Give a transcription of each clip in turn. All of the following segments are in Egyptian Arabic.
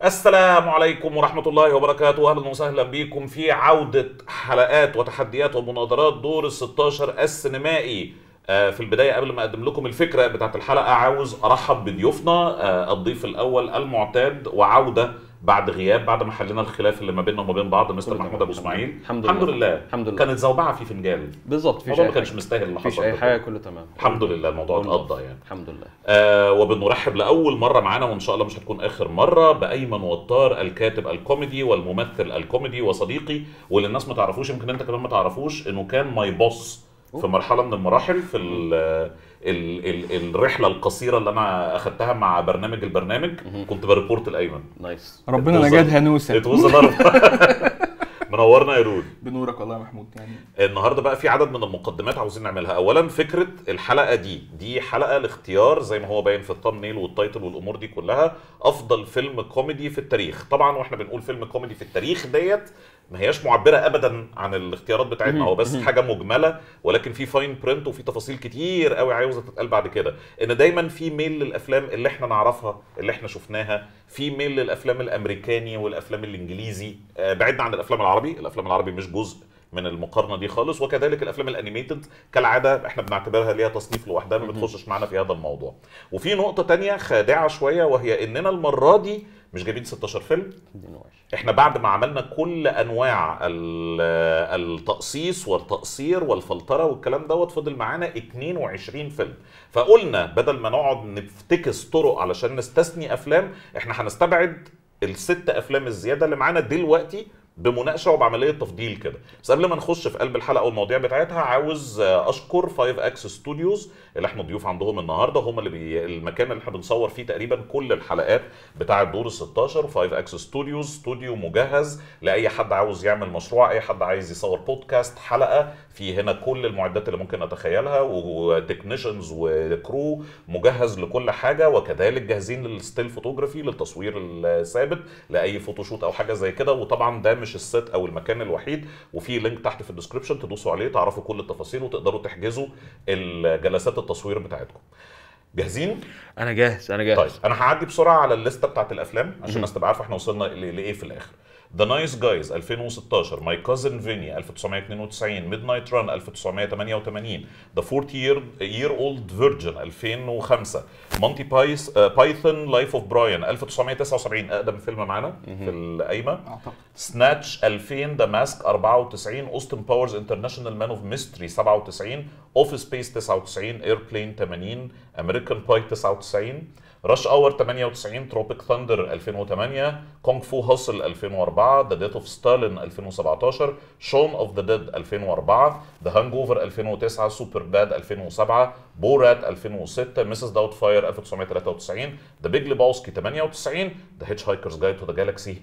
السلام عليكم ورحمة الله وبركاته أهلا وسهلا بكم في عودة حلقات وتحديات ومناظرات دور ال 16 السينمائي آه، في البداية قبل ما أقدم لكم الفكرة بتاعت الحلقة عاوز أرحب بضيوفنا آه، الضيف الأول المعتاد وعودة بعد غياب بعد ما حلينا الخلاف اللي ما بيننا وما بين بعض مستر كله محمود تمام. أبو إسماعيل الحمد الحمد لله. لله الحمد لله. كانت زوبعة في فنجان بالظبط مفيش الموضوع اي ما كانش حاجه مستاهل اللي مفيش حصل اي ده حاجه كله. كله تمام الحمد لله الموضوع كله اتقضى يعني الحمد لله آه وبنرحب لاول مره معانا وان شاء الله مش هتكون اخر مره بايمن وطار الكاتب الكوميدي والممثل الكوميدي وصديقي واللي الناس ما تعرفوش يمكن انت كمان ما تعرفوش انه كان ماي بوس في مرحله من المراحل في ال ال ال الرحله القصيره اللي انا اخدتها مع برنامج البرنامج كنت بريبورت الايمن نايس ربنا اتوصل- نجاد هنوسه اتوصل منورنا يا رود بنورك والله يا محمود يعني النهارده بقى في عدد من المقدمات عاوزين نعملها اولا فكره الحلقه دي دي حلقه لاختيار زي ما هو باين في الثامنيل والتايتل والامور دي كلها افضل فيلم كوميدي في التاريخ طبعا واحنا بنقول فيلم كوميدي في التاريخ ديت ما هياش معبره ابدا عن الاختيارات بتاعتنا هو بس حاجه مجمله ولكن في فاين برنت وفي تفاصيل كتير قوي عاوزه تتقال بعد كده ان دايما في ميل للافلام اللي احنا نعرفها اللي احنا شفناها في ميل للافلام الامريكاني والافلام الانجليزي آه، بعدنا عن الافلام العربي الافلام العربي مش جزء من المقارنه دي خالص وكذلك الافلام الانيميتد كالعاده احنا بنعتبرها ليها تصنيف لوحدها ما بتخشش معانا في هذا الموضوع وفي نقطه تانية خادعه شويه وهي اننا المره دي مش جايبين 16 فيلم احنا بعد ما عملنا كل انواع ال- التقصيص والتقصير والفلتره والكلام دوت فضل معانا 22 فيلم فقلنا بدل ما نقعد نفتكس طرق علشان نستثني افلام احنا هنستبعد الست افلام الزياده اللي معانا دلوقتي بمناقشه وبعمليه تفضيل كده بس قبل ما نخش في قلب الحلقه والمواضيع بتاعتها عاوز آه، اشكر 5 اكس ستوديوز اللي احنا ضيوف عندهم النهارده هم اللي بي... المكان اللي احنا بنصور فيه تقريبا كل الحلقات بتاعه دور ال 16 5 اكس ستوديوز استوديو مجهز لاي حد عاوز يعمل مشروع اي حد عايز يصور بودكاست حلقه في هنا كل المعدات اللي ممكن نتخيلها وتكنيشنز وكرو مجهز لكل حاجه وكذلك جاهزين للستيل فوتوجرافي للتصوير الثابت لاي فوتوشوت او حاجه زي كده وطبعا ده مش الست او المكان الوحيد وفي لينك تحت في الديسكربشن تدوسوا عليه تعرفوا كل التفاصيل وتقدروا تحجزوا الجلسات التصوير بتاعتكم جاهزين؟ انا جاهز انا جاهز طيب انا هعدي بسرعه على الليسته بتاعت الافلام عشان الناس تبقى عارفه احنا وصلنا ل- لايه في الاخر ذا نايس جايز 2016 ماي كازن فيني 1992 ميد نايت ران 1988 ذا 40 يير يير اولد فيرجن 2005 مونتي بايس بايثون لايف اوف براين 1979 اقدم فيلم معانا في القايمه اعتقد سناتش 2000 ذا ماسك 94 اوستن باورز انترناشونال مان اوف ميستري 97 اوفيس سبيس 99 ايربلين 80 امريكان باي 99 رش اور 98 تروبيك ثاندر 2008 كونغ فو هاسل 2004 ذا ديث اوف ستالين 2017 شون اوف ذا ديد 2004 ذا هانج اوفر 2009 سوبر باد 2007 بورات 2006 ميسيس داوت فاير 1993 ذا بيج ليباوسكي 98 ذا هيتش هايكرز جايد تو ذا جالكسي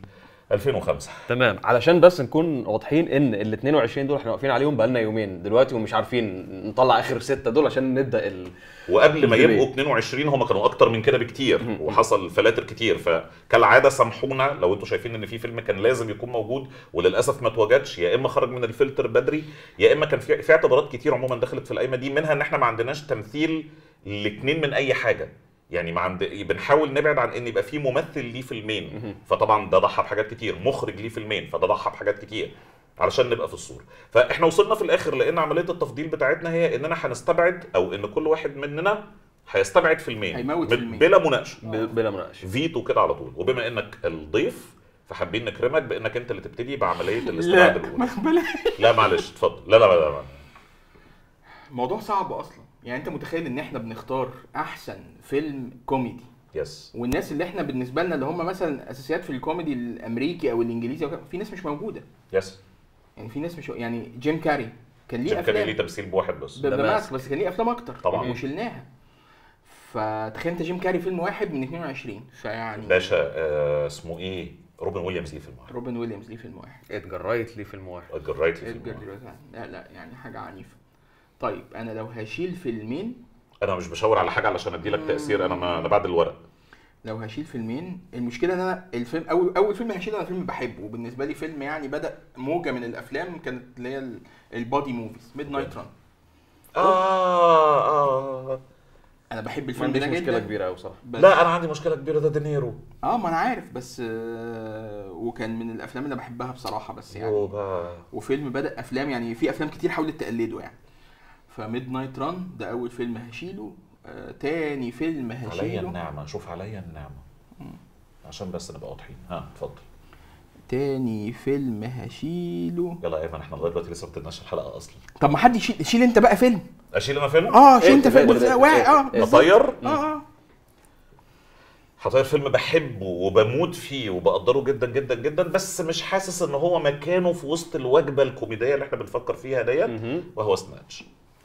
2005 تمام علشان بس نكون واضحين ان ال 22 دول احنا واقفين عليهم بقالنا يومين دلوقتي ومش عارفين نطلع اخر سته دول عشان نبدا ال... وقبل ما الدبي. يبقوا 22 هم كانوا اكتر من كده بكتير وحصل فلاتر كتير فكالعاده سامحونا لو انتوا شايفين ان في فيلم كان لازم يكون موجود وللاسف ما اتوجدش يا اما خرج من الفلتر بدري يا اما كان في في اعتبارات كتير عموما دخلت في القايمه دي منها ان احنا ما عندناش تمثيل الاثنين من اي حاجه يعني ما عند... بنحاول نبعد عن ان يبقى في ممثل ليه فيلمين فطبعا ده ضحى بحاجات كتير مخرج ليه فيلمين فده ضحى بحاجات كتير علشان نبقى في الصوره فاحنا وصلنا في الاخر لان عمليه التفضيل بتاعتنا هي اننا هنستبعد او ان كل واحد مننا هيستبعد فيلمين هيموت من- فيلمين. بلا مناقشه ب... بلا مناقشه فيتو كده على طول وبما انك الضيف فحابين نكرمك بانك انت اللي تبتدي بعمليه الاستبعاد لا الاولى ما بلا لا معلش اتفضل لا لا لا, لا. الموضوع صعب اصلا يعني انت متخيل ان احنا بنختار احسن فيلم كوميدي يس والناس اللي احنا بالنسبه لنا اللي هم مثلا اساسيات في الكوميدي الامريكي او الانجليزي أو كده، في ناس مش موجوده يس يعني في ناس مش يعني جيم كاري كان ليه جيم كان افلام ليه تمثيل بواحد بس ده ده ده ماسك. ماسك بس كان ليه افلام اكتر طبعاً. وشلناها فتخيل انت جيم كاري فيلم واحد من 22 فيعني باشا آه اسمه ايه روبن ويليامز ليه فيلم واحد روبن ويليامز ليه فيلم واحد ادجار رايت ليه فيلم واحد ادجار رايت ليه فيلم إدجار واحد دلوقتي لا لا يعني حاجه عنيفه طيب انا لو هشيل فيلمين انا مش بشاور على حاجه علشان ادي لك تاثير انا ما انا بعد الورق لو هشيل فيلمين المشكله ان انا الفيلم اول اول فيلم هشيله انا فيلم بحبه وبالنسبه لي فيلم يعني بدا موجه من الافلام كانت اللي هي البادي موفيز ميد نايت ران اه اه انا بحب ما الفيلم عنديش ده مشكله جدا كبيره قوي صراحه بس لا انا عندي مشكله كبيره ده دينيرو اه ما انا عارف بس آه وكان من الافلام اللي بحبها بصراحه بس يو يعني بقى وفيلم بدا افلام يعني في افلام كتير حاولت تقلده يعني فميد نايت ران ده اول فيلم هشيله آه تاني فيلم عليا هشيله النعمه شوف عليا النعمه عشان بس نبقى واضحين ها اتفضل تاني فيلم هشيله يلا يا ايمن احنا لغايه دلوقتي لسه ما ابتديناش الحلقه اصلا طب ما حد يشيل شيل انت بقى فيلم اشيل انا فيلم اه شيل إيه، انت إيه، فيلم إيه، بس- إيه، واحد- إيه، اه إيه. بالظبط. أطير؟ اه اه هطير فيلم بحبه وبموت فيه وبقدره جدا جدا جدا بس مش حاسس ان هو مكانه في وسط الوجبه الكوميديه اللي احنا بنفكر فيها ديت مهم. وهو سناتش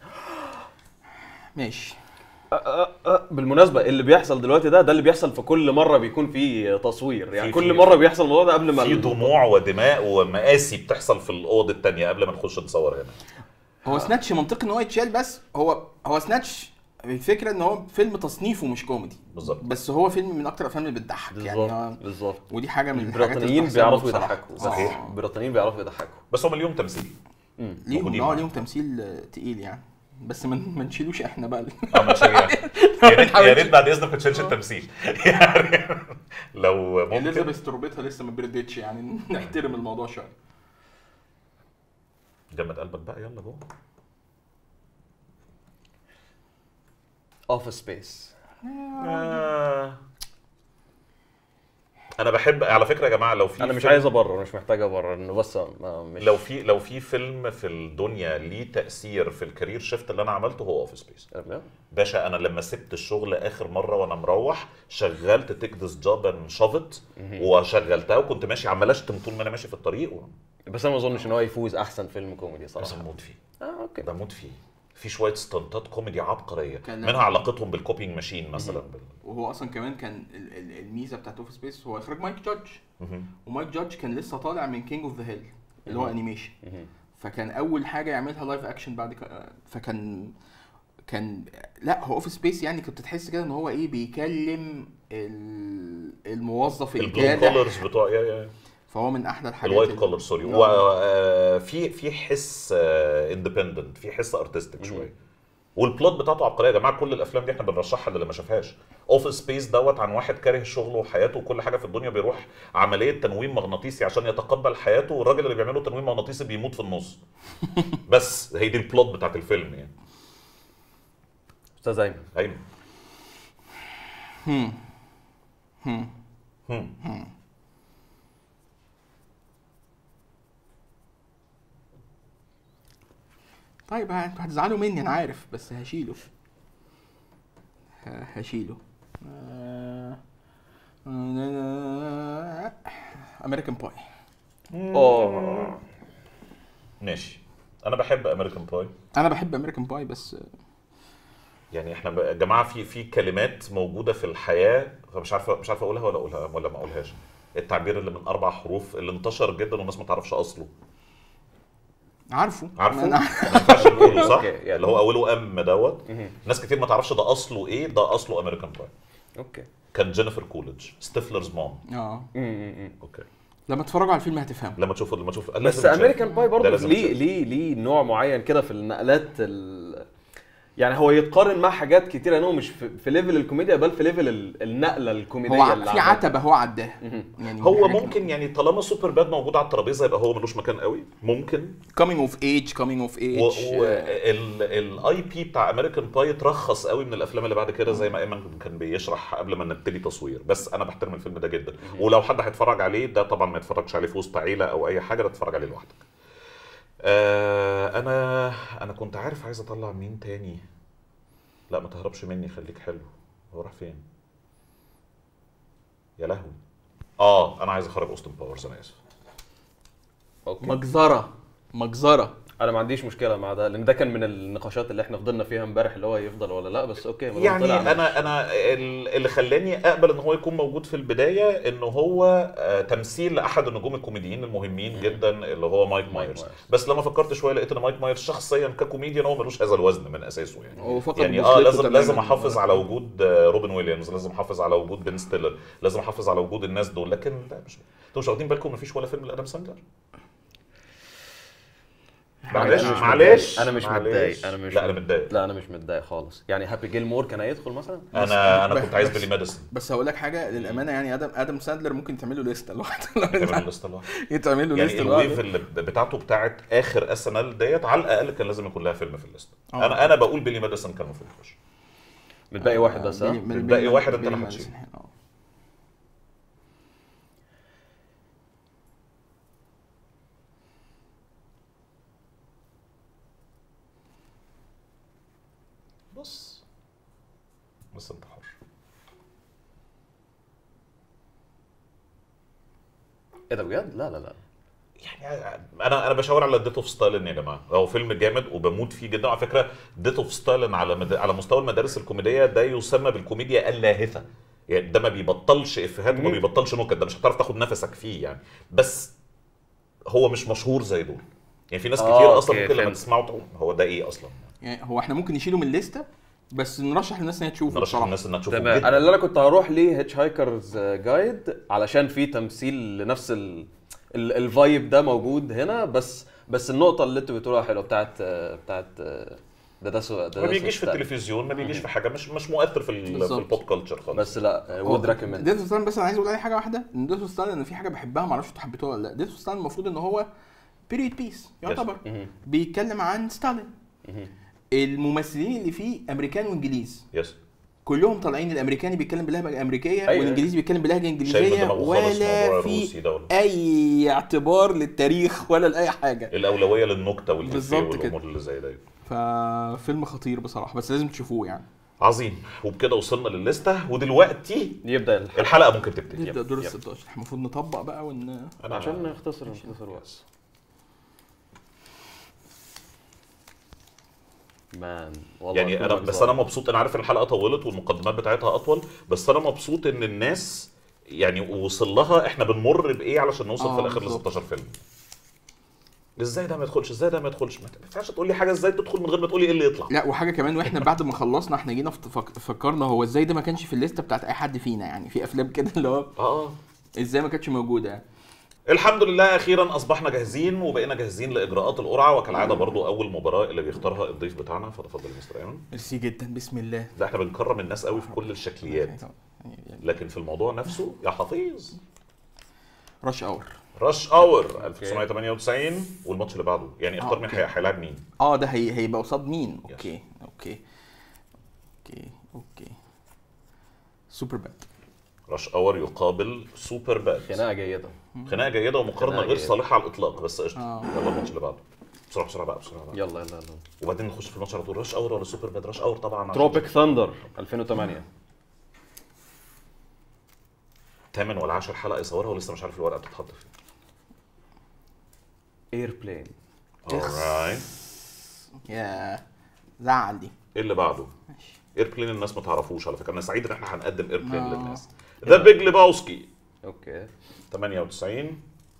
ماشي أه أه أه بالمناسبه اللي بيحصل دلوقتي ده ده اللي بيحصل في كل مره بيكون في تصوير يعني في- كل في- مره بيحصل الموضوع ده قبل ما في ال- دموع ودماء ومآسي بتحصل في الاوضه التانية قبل ما نخش نصور هنا هو سناتش منطقي ان هو يتشال بس هو هو سناتش الفكره ان هو فيلم تصنيفه مش كوميدي بالظبط بس هو فيلم من اكتر الافلام اللي بتضحك يعني بالظبط آه، بالظبط ودي حاجه من الحاجات اللي البريطانيين بتحسبها بيعرفوا بصراحة. يضحكوا صحيح. آه. البريطانيين بيعرفوا يضحكوا بس هم اليوم تمثيل ليهم موجودين اه معانا. ليهم تمثيل آه، تقيل يعني بس ما ما نشيلوش احنا بقى اه مش هي- يا ريت يا ريت بعد اذنك ما تشيلش التمثيل يعني لو ممكن اليزابيث تربتها لسه ما بردتش يعني نحترم الموضوع شويه جمد قلبك بقى يلا جوه اوفيس سبيس آه. انا بحب على فكره يا جماعه لو في انا مش فيلم- عايز ابرر مش محتاج ابرر انه بس ما مش لو في لو في فيلم في الدنيا ليه تاثير في الكارير شيفت اللي انا عملته هو اوفيس سبيس باشا انا لما سبت الشغل اخر مره وانا مروح شغلت تيك ذس جوب اند شافت وشغلتها وكنت ماشي عمال اشتم طول ما انا ماشي في الطريق و... بس انا ما اظنش ان هو يفوز احسن فيلم كوميدي بس صراحه بموت فيه اه اوكي بموت فيه في شويه ستانتات كوميدي عبقريه كان- منها علاقتهم بالكوبينج ماشين مثلا بال... وهو اصلا كمان كان ال- ال- الميزه بتاعت اوف سبيس هو اخراج مايك جادج مهم. ومايك جادج كان لسه طالع من كينج اوف ذا هيل اللي هو مهم. انيميشن مهم. فكان اول حاجه يعملها لايف اكشن بعد كده فكان كان لا هو اوف سبيس يعني كنت تحس كده ان هو ايه بيكلم ال- الموظف البلو الجادح كولرز بتوع يا يا فهو من احلى الحاجات الوايت اللي- كولر سوري آه. وفي في حس اندبندنت في حس ارتستيك شويه والبلوت بتاعته عبقريه يا جماعه كل الافلام دي احنا بنرشحها للي ما شافهاش اوفيس سبيس دوت عن واحد كاره شغله وحياته وكل حاجه في الدنيا بيروح عمليه تنويم مغناطيسي عشان يتقبل حياته والراجل اللي بيعمله تنويم مغناطيسي بيموت في النص بس هي دي البلوت بتاعت الفيلم يعني استاذ ايمن ايوه هم. هم. هم. طيب ها- انتوا هتزعلوا مني انا عارف بس هشيله ه- هشيله امريكان باي اوه ماشي انا بحب امريكان باي انا بحب امريكان باي بس يعني احنا ب- يا جماعه في في كلمات موجوده في الحياه مش عارف مش عارف اقولها ولا اقولها ولا ما اقولهاش التعبير اللي من اربع حروف اللي انتشر جدا والناس ما تعرفش اصله عارفه عارفه أنا... ما ينفعش نقوله صح أوكي، يعني- اللي هو اوله ام دوت مهم. ناس كتير ما تعرفش ده اصله ايه ده اصله امريكان باي اوكي كان جينيفر كوليدج ستيفلرز مام اه مم. اوكي لما تتفرجوا على الفيلم هتفهموا لما تشوفوا لما تشوف بس امريكان باي برضه لازم ليه يتشاف. ليه ليه نوع معين كده في النقلات ال... يعني هو يتقارن مع حاجات كتير يعني هو مش في, في ليفل الكوميديا بل في ليفل ال- النقله الكوميديه هو ع- اللي في عملها. عتبه هو عداها مهم. يعني هو ممكن يعني طالما سوبر باد موجود على الترابيزه يبقى هو ملوش مكان قوي ممكن كامينج اوف ايج كامينج اوف ايج والاي بي بتاع امريكان باي اترخص قوي من الافلام اللي بعد كده زي ما ايمن كان بيشرح قبل ما نبتدي تصوير بس انا بحترم الفيلم ده جدا ولو حد هيتفرج عليه ده طبعا ما يتفرجش عليه في وسط عيله او اي حاجه ده تتفرج عليه لوحدك آه انا انا كنت عارف عايز اطلع مين تاني لا ما تهربش مني خليك حلو هو راح فين يا لهوي اه انا عايز اخرج اوستن باورز انا اسف اوكي مجزره مجزره انا ما عنديش مشكله مع ده لان ده كان من النقاشات اللي احنا فضلنا فيها امبارح اللي هو يفضل ولا لا بس اوكي ما دام يعني طلع انا انا ال- اللي خلاني اقبل ان هو يكون موجود في البدايه ان هو آه، تمثيل لاحد النجوم الكوميديين المهمين جدا اللي هو مايك مايرز مايرز. بس لما فكرت شويه لقيت ان مايك مايرز شخصيا ككوميديان هو ملوش هذا الوزن من اساسه يعني هو فقد يعني اه بوصلته لازم تماماً. لازم احافظ على وجود آه، روبن ويليامز لازم احافظ على وجود بن ستيلر لازم احافظ على وجود الناس دول لكن لا مش انتوا مش واخدين بالكم مفيش ولا فيلم لادم ساندلر معلش أنا مش معلش متضايق. انا مش معلش. متضايق انا مش لا انا متضايق لا انا مش متضايق خالص يعني هابي جيل مور كان هيدخل مثلا انا انا بس- كنت عايز بس- بيلي ماديسون بس هقول لك حاجه للامانه يعني ادم ادم ساندلر ممكن تعمل له لسته لوحده تعمل الليسته لوحده. يتعمل له يعني لسته الويف لوحده اللي بتاعته بتاعت اخر اس ان ال ديت على الاقل كان لازم يكون لها فيلم في الليسته آه. انا انا بقول بيلي ماديسون كان المفروض يخش متبقي واحد بس ها بيلي- بيلي- الباقي بيلي- واحد أنت بيلي اللي ماديسون. هتشيله. آه. بص بس انت حر ايه ده بجد لا لا لا يعني انا انا بشاور على ديت اوف ستالين يا جماعه هو فيلم جامد وبموت فيه جدا على فكره ديت اوف ستالين على مد... على مستوى المدارس الكوميديه ده يسمى بالكوميديا اللاهثه يعني ده ما بيبطلش افيهات وما مم. بيبطلش نكت ده مش هتعرف تاخد نفسك فيه يعني بس هو مش مشهور زي دول يعني في ناس آه، كتير اصلا أوكي، ممكن لما فهمت. تسمعه تقول هو ده ايه اصلا يعني هو احنا ممكن نشيله من الليسته بس نرشح للناس ان هي تشوفه نرشح بصراحه الناس انها تشوفه تمام جدا انا اللي انا كنت هروح ليه هيتش هايكرز جايد علشان في تمثيل لنفس ال... ال... الفايب ده موجود هنا بس بس النقطه اللي انتوا بتقولوها حلوه بتاعت بتاعت ده ده سو... ده ما ده بيجيش في سو- التلفزيون ما بيجيش في حاجه مش مش مؤثر في ال- في بالظبط. البوب كلتشر خالص بس لا وود ريكومند ديث ستان بس انا عايز اقول عليه حاجه واحده ان ديث ستان ان في حاجه بحبها معرفش انتوا حبيتوها ولا لا ديث ستان المفروض ان هو بيريد بيس يعتبر بيتكلم عن ستالين الممثلين اللي فيه امريكان وانجليز يس كلهم طالعين الامريكاني بيتكلم بلهجه امريكيه أيوة. والانجليزي بيتكلم بلهجه شايل من انجليزيه دماغه خالص موضوع ولا الروسي في ده ولا اي اعتبار للتاريخ ولا لاي حاجه الاولويه للنكته والإفيه بالظبط والامور اللي زي ده ففيلم خطير بصراحه بس لازم تشوفوه يعني عظيم وبكده وصلنا للستة ودلوقتي يبدا الحلقه الحلقه ممكن تبتدي نبدا دور ال يب. 16 احنا المفروض نطبق بقى ون انا عشان نختصر نختصر وقت مان والله يعني انا كلك بس ظالم. انا مبسوط انا عارف ان الحلقه طولت والمقدمات بتاعتها اطول بس انا مبسوط ان الناس يعني وصل لها احنا بنمر بايه علشان نوصل آه، في الاخر ل بالظبط. 16 فيلم ازاي ده ما يدخلش ازاي ده ما يدخلش ما ينفعش تقول لي حاجه ازاي تدخل من غير ما تقول لي ايه اللي يطلع لا وحاجه كمان واحنا بعد ما خلصنا احنا جينا فت- فك- فكرنا هو ازاي ده ما كانش في الليسته بتاعت اي حد فينا يعني في افلام كده اللي هو اه ازاي ما كانتش موجوده يعني الحمد لله اخيرا اصبحنا جاهزين وبقينا جاهزين لاجراءات القرعه وكالعاده برضو اول مباراه اللي بيختارها الضيف بتاعنا فتفضل يا مستر ايمن ميرسي جدا بسم الله ده احنا بنكرم الناس قوي في كل الشكليات لكن في الموضوع نفسه يا حفيظ رش اور رش اور 1998 والماتش اللي بعده يعني اختار آه، مين أوكي. هي- هيلاعب مين اه ده هي هيبقى قصاد مين اوكي اوكي اوكي اوكي سوبر باد رش اور يقابل سوبر باد خناقه جيده خناقه جيده ومقارنه خناقة غير جيدة. صالحه على الاطلاق بس قشطه آه. يلا الماتش اللي بعده بسرعه بسرعه بقى بسرعه بقى يلا يلا يلا وبعدين نخش في الماتش على طول رش اور ولا سوبر باد رش اور طبعا عشان- تروبيك ثاندر 2008 تامن ولا 10 حلقه يصورها ولسه مش عارف الورقه بتتحط فين اير بلين alright يا زعل دي ايه اللي بعده ماشي اير بلين الناس ما تعرفوش على فكره انا سعيد ان احنا هنقدم اير بلين آه. للناس ذا بيج ليباوسكي اوكي 98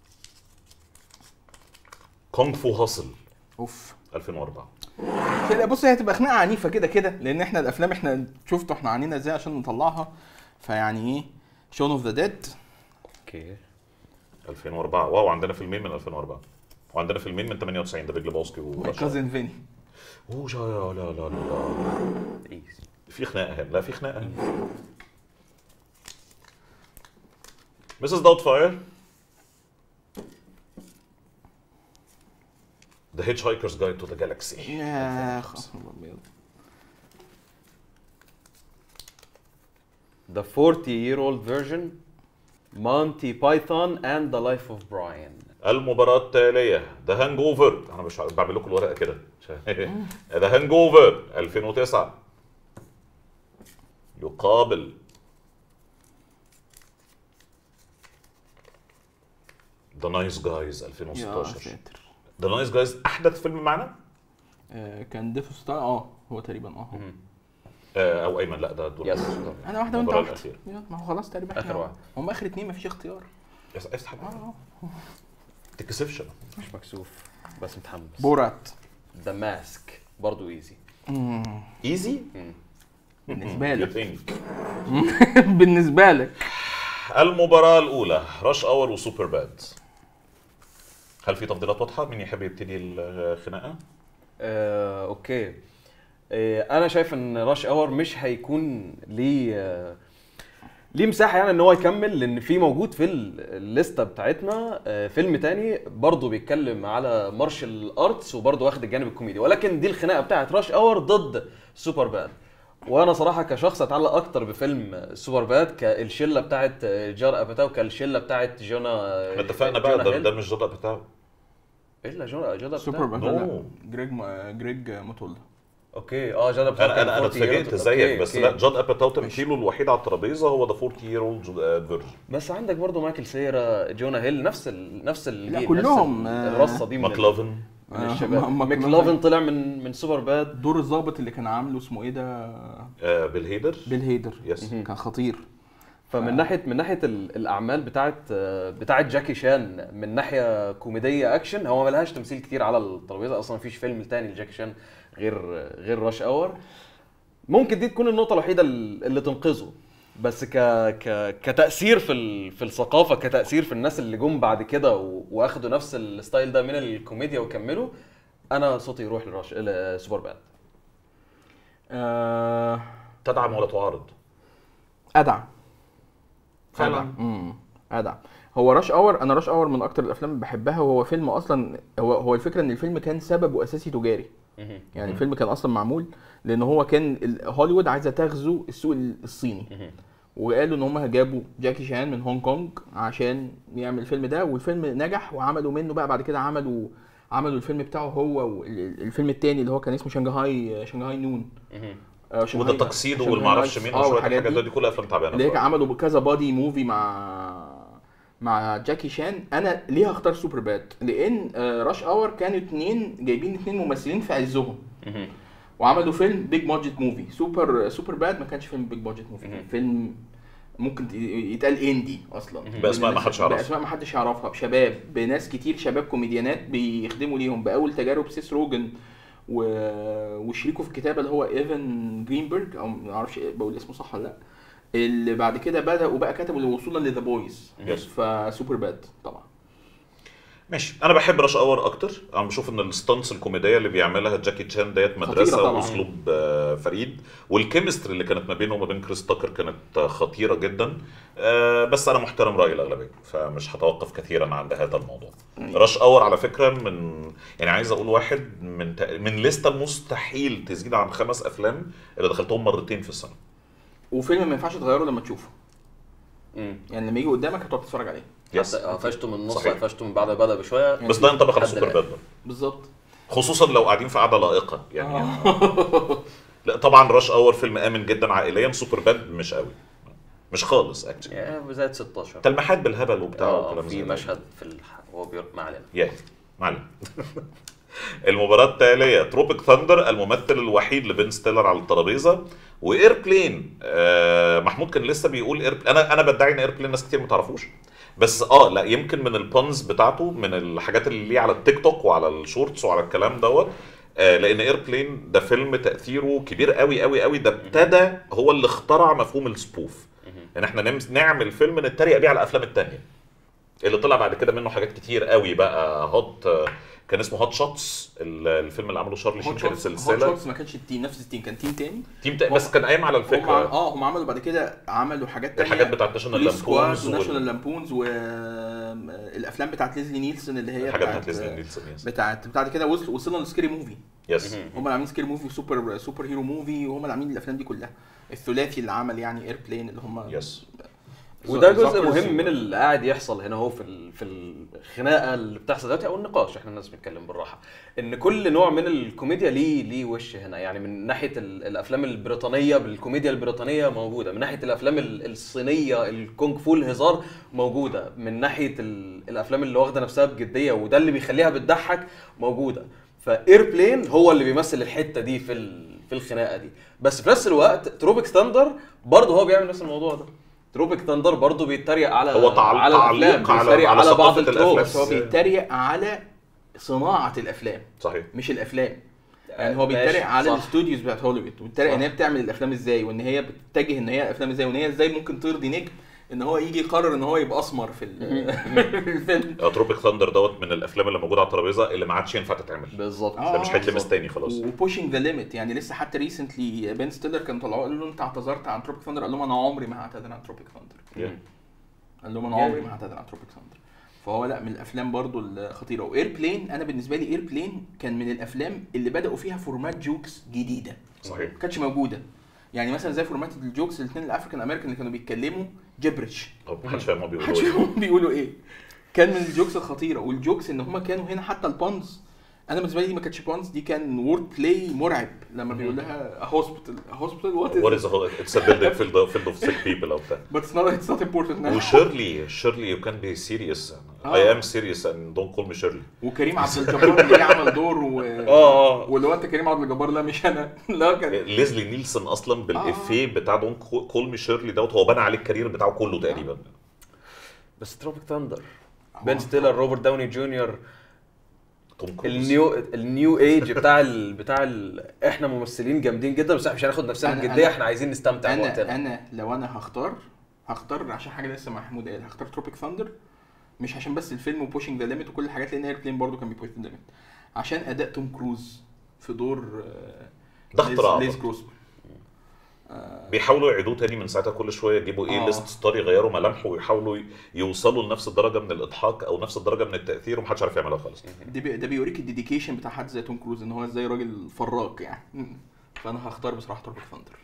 كونغ فو هاسل اوف 2004 كده بص هي هتبقى خناقه عنيفه كده كده لان احنا الافلام احنا شفتوا احنا عانينا ازاي عشان نطلعها فيعني ايه شون اوف ذا ديد اوكي 2004 واو عندنا فيلمين من 2004 وعندنا فيلمين من 98 ده بيج ليباوسكي ماي ورشا كازن فيني اوه لا لا لا لا لا ايزي في خناقه هنا لا في خناقه هنا مسز داوت فاير ذا هيتش هايكرز جايد تو ذا جالاكسي يا خلاص ابيض The 40 year old version Monty Python and the Life of Brian المباراة التالية ذا هانج اوفر انا مش عارف- بعمل لكم الورقة كده ذا هانج اوفر 2009 يقابل ذا نايس جايز يا 2016 ساتر ذا نايس جايز احدث فيلم معنا آه، كان ديث ستار اه هو تقريبا اه هو. آه، او ايمن لا ده دول يس. انا واحده وانت المباراة واحده الأخيرة. يلا، ما هو خلاص تقريبا آخر إحنا- واحد. هم اخر اتنين مفيش اختيار يس- افتح اه الورقة. اه ما تتكسفش أنا. مش مكسوف بس متحمس بورات The Mask برضو ايزي ايزي بالنسبه يو لك ثينك بالنسبه لك المباراة الأولى راش اور وسوبر باد هل في تفضيلات واضحه مين يحب يبتدي الخناقه آه، اوكي آه، انا شايف ان راش اور مش هيكون ليه آه، ليه مساحه يعني ان هو يكمل لان في موجود في ال- الليسته بتاعتنا آه، فيلم تاني برضه بيتكلم على مارشال ارتس وبرضه واخد الجانب الكوميدي ولكن دي الخناقه بتاعت راش اور ضد سوبر باد وانا صراحه كشخص اتعلق اكتر بفيلم سوبر باد كالشله بتاعت جار اباتاو كالشله بتاعت جونا احنا اتفقنا بقى جونا ده, هيل. ده مش جدع بتاعه الا جونا جونا سوبر بتاعت باد No. لا جريج ما- جريج موتولا اوكي اه جونا بتاعت انا انا انا كان 40 اتفاجئت أوكي، زيك بس لا أوكي. جاد اباتاو تمثيله الوحيد على الترابيزه هو ذا 40 يير اولد فيرجن بس عندك برضه مايكل سيرا جونا هيل نفس ال... نفس الجيل كلهم، نفس آه، الرصه دي من, ال... ماكلافن من آه، الشباب ما- ما- ماكلافن طلع من من سوبر باد دور الضابط اللي كان عامله اسمه ايه ده آه بالهيدر بيل هيدر يس كان خطير فمن ناحيه من ناحيه ال- الاعمال بتاعت بتاعت جاكي شان من ناحيه كوميديه اكشن هو ملهاش تمثيل كتير على الترابيزه اصلا مفيش فيلم تاني لجاكي شان غير غير راش اور ممكن دي تكون النقطه الوحيده اللي تنقذه بس ك ك كتاثير في ال... في الثقافه كتاثير في الناس اللي جم بعد كده و... واخدوا نفس الستايل ده من الكوميديا وكملوا انا صوتي يروح لراش لسوبر باد آه تدعم ولا تعارض ادعم فعلا امم ادعم هو راش اور انا راش اور من اكتر الافلام اللي بحبها وهو فيلم اصلا هو هو الفكره ان الفيلم كان سبب واساسي تجاري يعني الفيلم كان اصلا معمول لان هو كان ال- هوليوود عايزه تغزو السوق ال- الصيني وقالوا ان هم جابوا جاكي شان من هونج كونج عشان يعمل الفيلم ده والفيلم نجح وعملوا منه بقى بعد كده عملوا عملوا الفيلم بتاعه هو والفيلم التاني اللي هو كان اسمه شنغهاي شنغهاي نون آه، شنغهاي- وده تقصيده شنغهاي والمعرفش نايتس. مين اه وشويه والحاجات الحاجات دي. دي, دي كلها افلام تعبانه اللي هي بصراحة. عملوا كذا بادي موفي مع مع جاكي شان انا ليه هختار سوبر باد لان آه، راش اور كانوا اتنين جايبين اتنين ممثلين في عزهم مهم. وعملوا فيلم بيج بادجت موفي سوبر سوبر باد ما كانش فيلم بيج بادجت موفي كان فيلم ممكن ت- يتقال اندي اصلا بأسماء ما حدش يعرفها. باسماء ما حدش يعرفها بشباب بناس كتير شباب كوميديانات بيخدموا ليهم باول تجارب سيس روجن و... وشريكه في الكتابه اللي هو ايفن جرينبرج او ما اعرفش إيه بقول اسمه صح ولا لا اللي بعد كده بداوا بقى كتبوا اللي وصولا لذا بويز Yes. فسوبر باد طبعا ماشي انا بحب راش اور اكتر انا بشوف ان الستانس الكوميديه اللي بيعملها جاكي تشان ديت مدرسه طبعاً. واسلوب آه، فريد والكيمستري اللي كانت ما بينه وما بين كريس تاكر كانت آه، خطيره جدا آه، بس انا محترم راي الاغلبيه فمش هتوقف كثيرا عند هذا الموضوع راش اور على فكره من يعني عايز اقول واحد من تق- من لسته مستحيل تزيد عن خمس افلام اللي دخلتهم مرتين في السنه وفيلم ما ينفعش تغيره لما تشوفه مم. يعني لما يجي قدامك هتقعد تتفرج عليه يس حتى قفشته من النص صحيح. قفشته من بعد بدا بشويه بس ده ينطبق على حد سوبر لا. باد بقى. بالظبط خصوصا لو قاعدين في قعده لائقه يعني لا طبعا راش اور فيلم امن جدا عائليا سوبر باد مش قوي مش خالص اكشلي يا بدايه 16 تلميحات بالهبل وبتاع اه وكلام في زي ده. مشهد في الح... هو بير... ما علينا يا معلم المباراة التالية تروبيك ثاندر الممثل الوحيد لبن ستيلر على الترابيزة واير بلين آه محمود كان لسه بيقول اير انا انا بدعي ان اير بلين ناس كتير ما تعرفوش بس اه لا يمكن من البانز بتاعته من الحاجات اللي ليه على التيك توك وعلى الشورتس وعلى الكلام دوت آه لان اير بلين ده فيلم تاثيره كبير قوي قوي قوي ده ابتدى هو اللي اخترع مفهوم السبوف ان احنا نمس- نعمل فيلم نتريق بيه على الافلام التانية اللي طلع بعد كده منه حاجات كتير قوي بقى هوت كان اسمه هوت شوتس الفيلم اللي عمله شارلي شين هوت كانت شوتس هوت سلسله شوتس ما كانش التيم نفس التيم كان تيم تاني تيم تا... بس كان قايم على هم الفكره اه هم عملوا بعد كده عملوا حاجات تانية الحاجات بتاعت ناشونال بوليس سكواد لامبونز وناشونال وال- لامبونز والافلام بتاعت ليزلي نيلسون اللي هي الحاجات بتاعت بتاعت ليزلي نيلسون يس بتاعت بتاعت كده وصل وصلنا لسكيري موفي يس هم اللي عاملين سكيري موفي وسوبر سوبر هيرو موفي وهم اللي عاملين الافلام دي كلها الثلاثي اللي عمل يعني اير بلين اللي هم يس وده جزء زاكرز مهم من اللي قاعد يحصل هنا هو في ال- في الخناقه اللي بتحصل دلوقتي او النقاش احنا الناس بنتكلم بالراحه ان كل نوع من الكوميديا ليه ليه وش هنا يعني من ناحيه ال- الافلام البريطانيه بالكوميديا البريطانيه موجوده من ناحيه الافلام ال- الصينيه الكونغ فو الهزار موجوده من ناحيه ال- الافلام اللي واخده نفسها بجديه وده اللي بيخليها بتضحك موجوده فاير بلين هو اللي بيمثل الحته دي في ال- في الخناقه دي بس في نفس الوقت تروبيك ستاندر برضه هو بيعمل نفس الموضوع ده تروبيك ثاندر برضه بيتريق على هو تعل- على الافلام تعليق على- بيتريق على على, بعض ثقافة التروبس الأفلام. بس هو بيتريق على صناعه الافلام صحيح مش الافلام يعني هو ماشي، بيتريق على صح. الاستوديوز بتاعت هوليوود وبيتريق صح. ان هي بتعمل الافلام ازاي وان هي بتتجه ان هي الافلام ازاي وان هي ازاي ممكن ترضي نجم ان هو يجي يقرر ان هو يبقى اسمر في ال- في الفيلم تروبيك ثاندر دوت من الافلام اللي موجوده على الترابيزه اللي ما عادش ينفع تتعمل بالظبط آه. ده مش هيتلمس تاني خلاص وبوشنج ذا ليميت يعني لسه حتى ريسنتلي بين ستيلر كانوا طلعوا قالوا له انت اعتذرت عن تروبيك ثاندر قال لهم انا عمري ما هعتذر عن تروبيك ثاندر Yeah. قال لهم انا عمري ما هعتذر عن تروبيك ثاندر فهو لا من الافلام برضو الخطيره واير بلين انا بالنسبه لي اير بلين كان من الافلام اللي بداوا فيها فورمات جوكس جديده صحيح ما كانتش موجوده يعني مثلا زي فورمات الجوكس الاثنين الافريكان امريكان اللي كانوا بيتكلموا جبرش طب محدش فاهم هما بيقولوا محدش ايه فاهم بيقولوا ايه كان من الجوكس الخطيره والجوكس ان هما كانوا هنا حتى البونز انا بالنسبه لي دي ما كانتش بونز دي كان وورد بلاي مرعب لما بيقول لها هوسبيتال هوسبيتال وات وات از اتس ا بيلدينج فيلد فيلد اوف سيك بيبل او بتاع بس نوت اتس نوت امبورتنت وشيرلي شيرلي يو كان بي سيريس آه. اي ام سيريس اند دونت كول مي شيرلي وكريم عبد الجبار اللي عمل دور و... اه واللي هو انت كريم عبد الجبار لا مش انا لا كان ليزلي نيلسون اصلا بالافيه بتاع دونت كول مي شيرلي دوت هو بنى عليه الكارير بتاعه كله تقريبا بس تروبيك ثاندر بن ستيلر روبرت داوني جونيور توم كروز النيو النيو ايج بتاع ال... بتاع ال... احنا ممثلين جامدين جدا بس احنا مش هناخد نفسنا أنا- بجديه أنا- احنا عايزين نستمتع انا بوقتنا انا لو انا هختار هختار عشان حاجه لسه محمود قال هختار تروبيك ثاندر مش عشان بس الفيلم وبوشنج ذا ليميت وكل الحاجات لان اير بلين برضه كان بيبوش ذا ليميت عشان اداء توم كروز في دور آه، ده ليز- اختراع ليز برضه. جروسمان آه، بيحاولوا يعيدوه تاني من ساعتها كل شويه يجيبوا ايه آه. ليست ستار يغيروا ملامحه ويحاولوا ي- يوصلوا لنفس الدرجه من الاضحاك او نفس الدرجه من التاثير ومحدش عارف يعملها خالص ده بي- ده بيوريك الديديكيشن بتاع حد زي توم كروز ان هو ازاي راجل فراك يعني م. فانا هختار بصراحه تروبيك ثاندر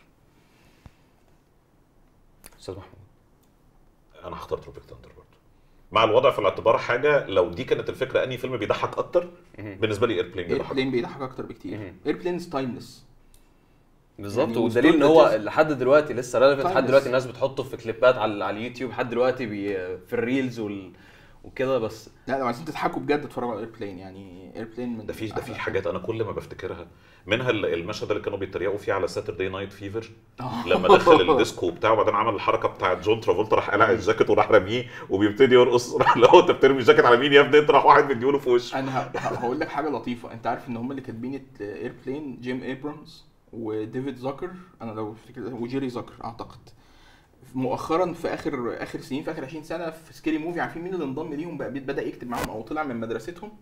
استاذ محمود انا هختار تروبيك ثاندر برضه مع الوضع في الاعتبار حاجه لو دي كانت الفكره انهي فيلم بيضحك اكتر بالنسبه لي اير بلين اير بيضحك بلين بيضحك اكتر بكتير مهم. اير بلين تايمليس بالظبط يعني والدليل ان وستار هو كاتيز- لحد دلوقتي لسه ريليفنت لحد Timeless. دلوقتي الناس بتحطه في كليبات على على اليوتيوب لحد دلوقتي بي في الريلز وال... وكده بس لا لو عايزين تضحكوا بجد اتفرجوا على اير بلين يعني اير بلين من ده في ده في أحلى حاجات انا كل ما بفتكرها منها ال- المشهد اللي كانوا بيتريقوا فيه على ساتردي نايت فيفر آه. لما دخل الديسكو وبتاعه وبعدين عمل الحركه بتاعت جون ترافولتا راح قلع الجاكيت وراح رميه وبيبتدي يرقص راح لو انت بترمي الجاكيت على مين يا ابني انت راح واحد مديله في وشه انا ه- ه- هقول لك حاجه لطيفه انت عارف ان هم اللي كاتبين اير بلين جيم ايبرامز وديفيد زاكر انا لو افتكر وجيري زاكر اعتقد مؤخرا في اخر اخر سنين في اخر 20 سنه في سكيري موفي عارفين مين اللي انضم ليهم بقى بدا يكتب معاهم او طلع من مدرستهم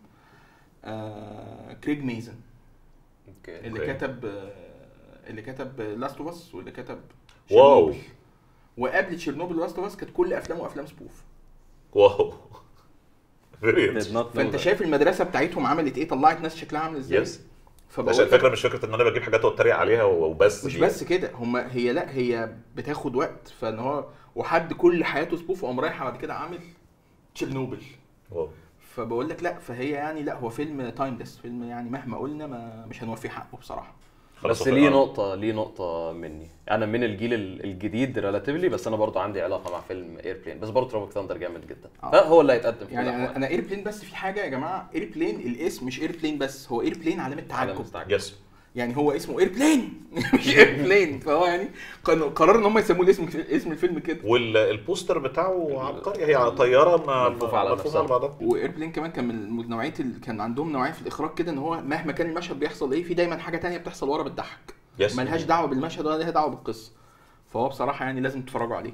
آه كريج ميزن اوكي اللي أوكي. كتب آه اللي كتب لاست اوف اس واللي كتب واو. شيرنوبل. وقبل تشيرنوبل لاست اوف اس كانت كل افلامه افلام سبوف واو فيري Did not know فانت that. شايف المدرسه بتاعتهم عملت ايه طلعت ناس شكلها عامل ازاي يس فبقول عشان لك- الفكره مش فكره ان انا بجيب حاجات واتريق عليها وبس مش دي. بس كده هم هي لا هي بتاخد وقت فان هو وحد كل حياته سبوف وقام رايح بعد كده عامل تشيرنوبل واو. فبقول لك لا فهي يعني لا هو فيلم تايمليس فيلم يعني مهما قلنا ما مش هنوفي حقه بصراحه خلاص بس هو- ليه نقطة ليه نقطة مني أنا من الجيل ال- الجديد ريلاتيفلي بس أنا برضو عندي علاقة مع فيلم اير بلين بس برضو تروبيك ثاندر جامد جدا آه. فهو اللي هيتقدم في يعني كل انا الأحوال. انا اير بلين بس في حاجه يا جماعه اير بلين الاسم مش اير بلين بس هو اير بلين علامه على تعجب مستعجل. يس يعني هو اسمه اير بلين مش اير بلين فهو يعني كانوا قرروا ان هم يسموه الاسم اسم الفيلم كده والبوستر بتاعه عبقري هي طياره ما ملفوفة على ملفوفة نفسها. على بعضها واير بلين كمان كان من نوعيه ال... كان عندهم نوعيه في الاخراج كده ان هو مهما كان المشهد بيحصل ايه في دايما حاجه تانية بتحصل ورا بتضحك يس ملهاش دعوه بالمشهد ولا ليها دعوه بالقصه فهو بصراحه يعني لازم تتفرجوا عليه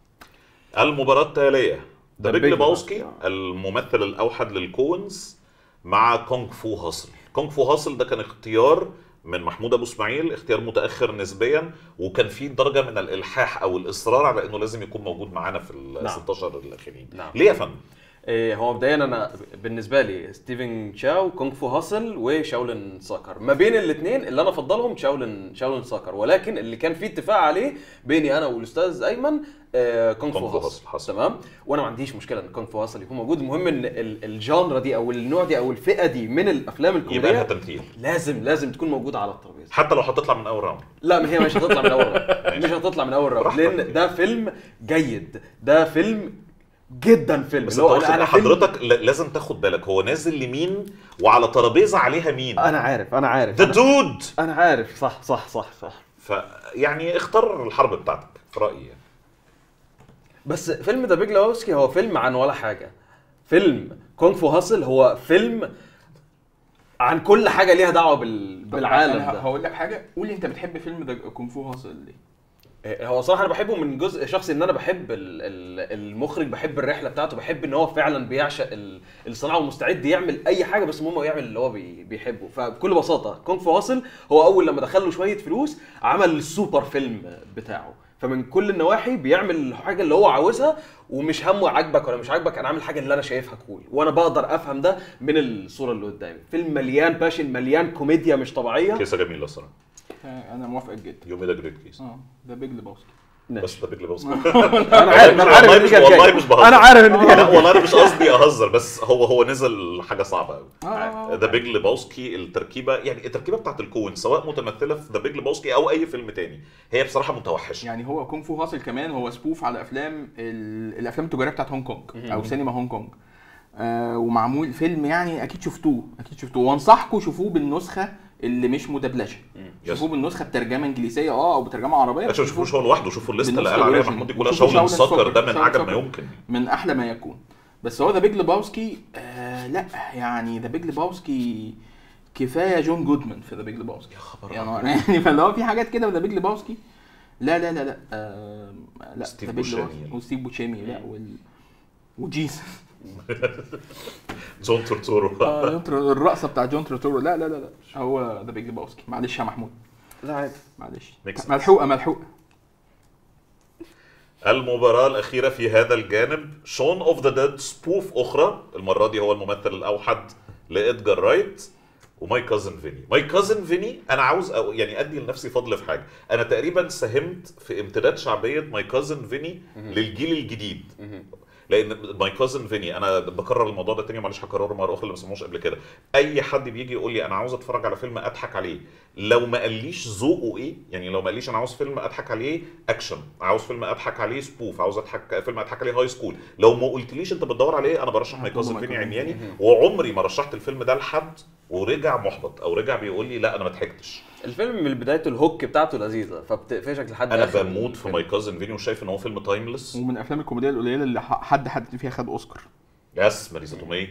المباراة التالية ذا The بيج Big ليباوسكي Lebowski. الممثل الأوحد للكوينز مع كونغ فو هاسل كونغ فو هاسل ده كان اختيار من محمود ابو اسماعيل اختيار متاخر نسبيا وكان فيه درجه من الالحاح او الاصرار على انه لازم يكون موجود معانا في ال نعم. 16 الاخرين نعم. ليه يا فندم إيه هو مبدئيا انا بالنسبه لي ستيفن تشاو كونغ فو هاسل وشاولين ساكر ما بين الاثنين اللي انا افضلهم شاولين شاولين ساكر ولكن اللي كان فيه اتفاق عليه بيني انا والاستاذ ايمن آه كونغ كونغ فو فو هاسل هاسل، حصل. تمام وانا ما عنديش مشكله ان كونغ فو هاسل يكون موجود المهم ان ال- الجانرا دي او النوع دي او الفئه دي من الافلام يبقى لها الكوميديه تمثيل لازم لازم تكون موجوده على الترابيزه حتى لو هتطلع من اول راوند لا ما هي مش هتطلع من اول راوند مش هتطلع من اول راوند براحتك. لان ده فيلم جيد ده فيلم جدا فيلم بس اللي انت هو واخد- فيلم- حضرتك ل- لازم تاخد بالك هو نازل لمين وعلى ترابيزه عليها مين انا عارف انا عارف ذا أنا, دود انا عارف صح صح صح صح فيعني اختار الحرب بتاعتك في رايي يعني. بس فيلم ذا بيج لوبسكي هو فيلم عن ولا حاجه فيلم كونغ فو هاسل هو فيلم عن كل حاجه ليها دعوه بال... طب بالعالم أنا ده هقول لك حاجه قول لي انت بتحب فيلم ذا كونغ فو هاسل ليه هو صراحه انا بحبه من جزء شخصي ان انا بحب ال- ال- المخرج بحب الرحله بتاعته بحب ان هو فعلا بيعشق ال- الصناعه ومستعد يعمل اي حاجه بس المهم هو يعمل اللي هو بي- بيحبه فبكل بساطه كونغ فو واصل هو اول لما دخل له شويه فلوس عمل السوبر فيلم بتاعه فمن كل النواحي بيعمل الحاجه اللي هو عاوزها ومش همه عاجبك ولا مش عاجبك انا عامل الحاجه اللي انا شايفها كول وانا بقدر افهم ده من الصوره اللي قدامي فيلم مليان باشن مليان كوميديا مش طبيعيه كيسه جميله الصراحه آه، انا موافق جدا يومي ده جريت كيس اه ده بيج لبوسكي بس ده بيج لبوسكي انا عارف انا عارف والله ان دي مش- كانت والله جاية. مش بهزر. انا عارف ان دي لا كانت والله انا مش قصدي اهزر بس هو هو نزل حاجه صعبه قوي اه ذا بيج لبوسكي التركيبه يعني التركيبه بتاعت الكون سواء متمثله في ذا بيج لبوسكي او اي فيلم تاني هي بصراحه متوحشه يعني هو كونغ فو هاسل كمان هو سبوف على افلام ال- الافلام التجاريه بتاعت هونج كونج او سينما هونج كونج آه ومعمول فيلم يعني اكيد شفتوه اكيد شفتوه وانصحكم شوفوه بالنسخه اللي مش مدبلجه شوفوه بالنسخه بترجمه انجليزيه اه او بترجمه عربيه عشان بس شوفوش هو لوحده شوفوا الليسته اللي بالنسخة قال عليها الأوريجينال. محمود دي كلها وشوفوا شاول شاول السكر ده من السكر، اعجب شاول ما السكر. يمكن من احلى ما يكون بس هو ذا بيج لباوسكي آه لا يعني ذا بيج لباوسكي كفايه جون جودمان في ذا بيج لباوسكي يا خبر يعني يعني فاللي هو في حاجات كده في ذا بيج لباوسكي لا لا لا لا آه لا ستيف The Big بوشيمي. Lebowski وستيف بوشيمي لا وال وجيسس جون تورتورو آه، جون تر- الرقصه بتاع جون ترتورو لا لا لا لا هو ذا بيج لباوسكي معلش يا محمود لا عادي معلش Makes sense. ملحوقه ملحوقه المباراة الأخيرة في هذا الجانب شون اوف ذا ديد سبوف أخرى المرة دي هو الممثل الأوحد لإدجار رايت وماي كازن فيني ماي كازن فيني أنا عاوز أو يعني أدي لنفسي فضل في حاجة أنا تقريبا ساهمت في امتداد شعبية ماي كازن فيني للجيل الجديد لان ماي كازن فيني انا بكرر الموضوع ده تاني معلش هكرره مره اخرى اللي ما سمعوش قبل كده اي حد بيجي يقول لي انا عاوز اتفرج على فيلم اضحك عليه لو ما قاليش ذوقه ايه يعني لو ما قاليش انا عاوز فيلم اضحك عليه اكشن عاوز فيلم اضحك عليه سبوف عاوز اضحك فيلم اضحك عليه هاي سكول لو ما قلتليش انت بتدور على ايه انا برشح ماي هتقول كازن My فيني Cousin عمياني Vinny. وعمري ما رشحت الفيلم ده لحد ورجع محبط او رجع بيقول لي لا انا ما ضحكتش الفيلم من بدايته الهوك بتاعته لذيذه فبتقفشك لحد انا آخر بموت في الفيلم. ماي كازن فيني وشايف ان هو فيلم تايمليس ومن الافلام الكوميديه القليله اللي ح- حد حد فيها خد اوسكار يس ماريزا تومي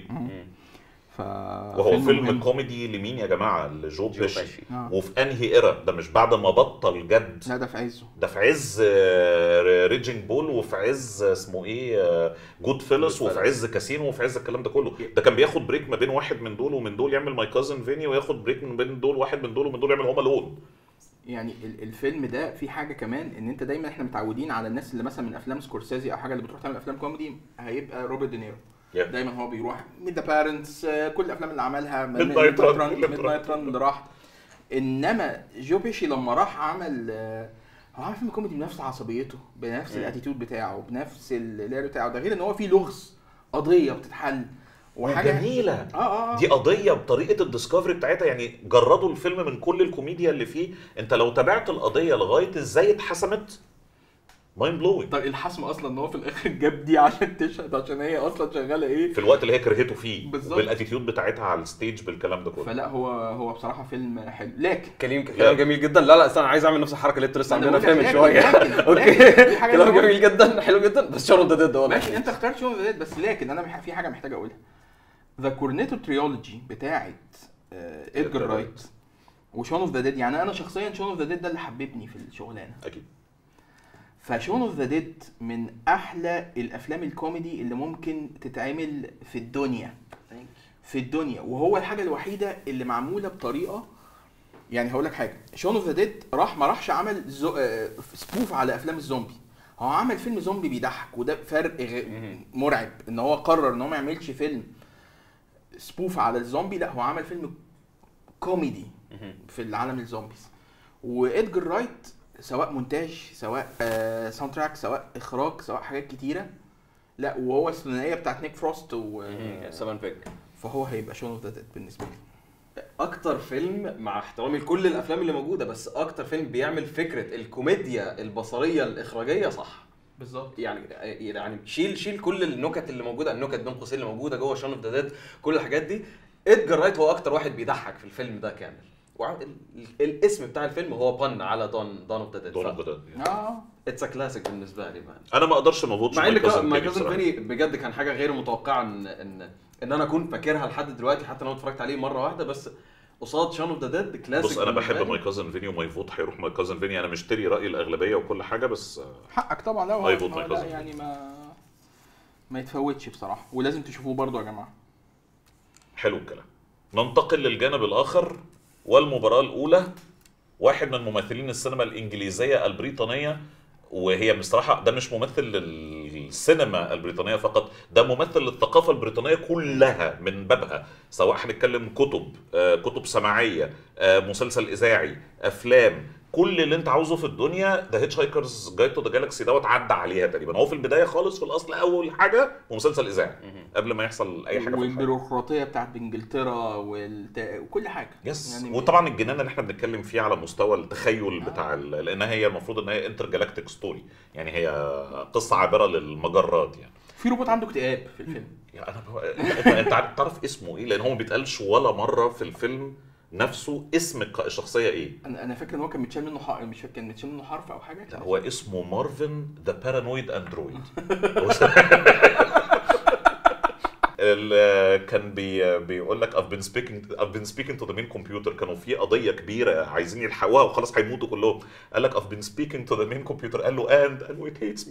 ف وهو فيلم مهم. كوميدي لمين يا جماعه لجو جو بيشي بيشي. آه. وفي انهي ايرا ده مش بعد ما بطل جد لا ده في عزه ده في عز ريجنج بول وفي عز اسمه ايه جود فيلس Goodfellas. وفي عز كاسينو وفي عز الكلام ده كله ده كان بياخد بريك ما بين واحد من دول ومن دول يعمل ماي كازن فيني وياخد بريك من بين دول واحد من دول ومن دول يعمل هوم الون يعني ال- الفيلم ده في حاجه كمان ان انت دايما احنا متعودين على الناس اللي مثلا من افلام سكورسيزي او حاجه اللي بتروح تعمل افلام كوميدي هيبقى روبرت دينيرو Yeah. دايما هو بيروح من ذا بارنتس كل الافلام اللي عملها Midnight Run. ميد نايت ران اللي راح انما جو بيشي لما راح عمل آه، هو عمل فيلم كوميدي بنفس عصبيته بنفس الاتيتيود بتاعه بنفس اللير بتاعه ده غير ان هو فيه لغز قضيه بتتحل وحاجه جميله اه اه آه. دي قضيه بطريقه الديسكفري بتاعتها يعني جردوا الفيلم من كل الكوميديا اللي فيه انت لو تابعت القضيه لغايه ازاي اتحسمت مايند بلوينج طب الحسم اصلا ان هو في الاخر جاب دي عشان تشهد عشان هي اصلا شغاله ايه في الوقت اللي هي كرهته فيه بالظبط. بالاتيتيود بتاعتها على الستيج بالكلام ده كله فلا هو هو بصراحه فيلم حلو لكن كلام لا. كلام جميل جدا لا لا استنى عايز اعمل نفس الحركه اللي انت لسه ما أنا عاملينها بقول فيها لك من لكن- شويه لكن- اوكي لكن في حاجة كلام أنا جميل جدا حلو جدا بس شارون ذا ديد هو ماشي انت اخترت شون اوف بس لكن انا مح- في حاجه محتاج اقولها ذا كورنيتو تريولوجي بتاعت آه، ادجار إدجار رايت وشون اوف ذا ديد يعني انا شخصيا شون اوف ذا ديد ده اللي حببني في الشغلانه اكيد فشون اوف ذا ديد من احلى الافلام الكوميدي اللي ممكن تتعمل في الدنيا في الدنيا وهو الحاجه الوحيده اللي معموله بطريقه يعني هقول لك حاجه شون اوف ذا ديد راح ما راحش عمل زو... آه، سبوف على افلام الزومبي هو عمل فيلم زومبي بيضحك وده فرق غ... مرعب ان هو قرر ان هو ما يعملش فيلم سبوف على الزومبي لا هو عمل فيلم كوميدي في العالم الزومبيز وادجر رايت سواء مونتاج سواء آه ساوند تراك سواء اخراج سواء حاجات كتيره لا وهو الثنائيه بتاعت نيك فروست و... سمان بيج فهو هيبقى شون اوف ذا ديد بالنسبه لي اكتر فيلم مع احترامي لكل الافلام اللي موجوده بس اكتر فيلم بيعمل فكره الكوميديا البصريه الاخراجيه صح بالظبط يعني يعني شيل شيل كل النكت اللي موجوده النكت بين قوسين اللي موجوده جوه شون اوف ذا ديد كل الحاجات دي ادجار رايت هو اكتر واحد بيضحك في الفيلم ده كامل وع- ال- ال- الاسم بتاع الفيلم هو بن على دون دون اوف ذا دون ديد اوف اه اتس ا كلاسيك بالنسبه لي مان انا ما اقدرش ما افوتش مع ان ماي كازن ماي فيني كازن بصراحة. فيني بجد كان حاجه غير متوقعه ان ان ان انا اكون فاكرها لحد دلوقتي حتى لو اتفرجت عليه مره واحده بس قصاد شان اوف ذا ديد كلاسيك بص انا بحب بالنسبة ماي لي. كازن فيني وماي فوت هيروح ماي كازن فيني انا مشتري راي الاغلبيه وكل حاجه بس آه، حقك طبعا لا هو I vote هو my لا cousin. يعني ما ما يتفوتش بصراحه ولازم تشوفوه برضو يا جماعه حلو الكلام ننتقل للجانب الاخر والمباراه الاولى واحد من ممثلين السينما الانجليزيه البريطانيه وهي بصراحه ده مش ممثل للسينما البريطانيه فقط ده ممثل للثقافه البريطانيه كلها من بابها سواء هنتكلم كتب آه، كتب سماعيه آه، مسلسل اذاعي افلام كل اللي انت عاوزه في الدنيا ذا هيتش هايكرز جايد تو ذا جالاكسي دوت عدى عليها تقريبا هو في البدايه خالص في الاصل اول حاجه هو مسلسل اذاعي قبل ما يحصل اي حاجه في الحياه والبيروقراطيه بتاعت انجلترا والت... وكل حاجه يس يعني يعني وطبعا الجنان اللي احنا بنتكلم فيه على مستوى التخيل بتاع ال- لانها هي المفروض ان هي انتر جالاكتيك ستوري يعني هي قصه عابره للمجرات يعني في روبوت عنده اكتئاب في الفيلم يعني انا بقى- انت انت عارف تعرف اسمه ايه لان هو ما بيتقالش ولا مره في الفيلم نفسه اسم الق- الشخصيه ايه انا انا فاكر ان هو كان متشال منه حرف مش فاكر كان متشال منه حرف او حاجه لا هو اسمه مارفن ذا بارانويد اندرويد ال- كان بي بيقول لك I've been speaking I've been speaking to the main computer كانوا في قضيه كبيره عايزين يلحقوها وخلاص هيموتوا كلهم قال لك I've been speaking to the main computer قال له and قال له it hates me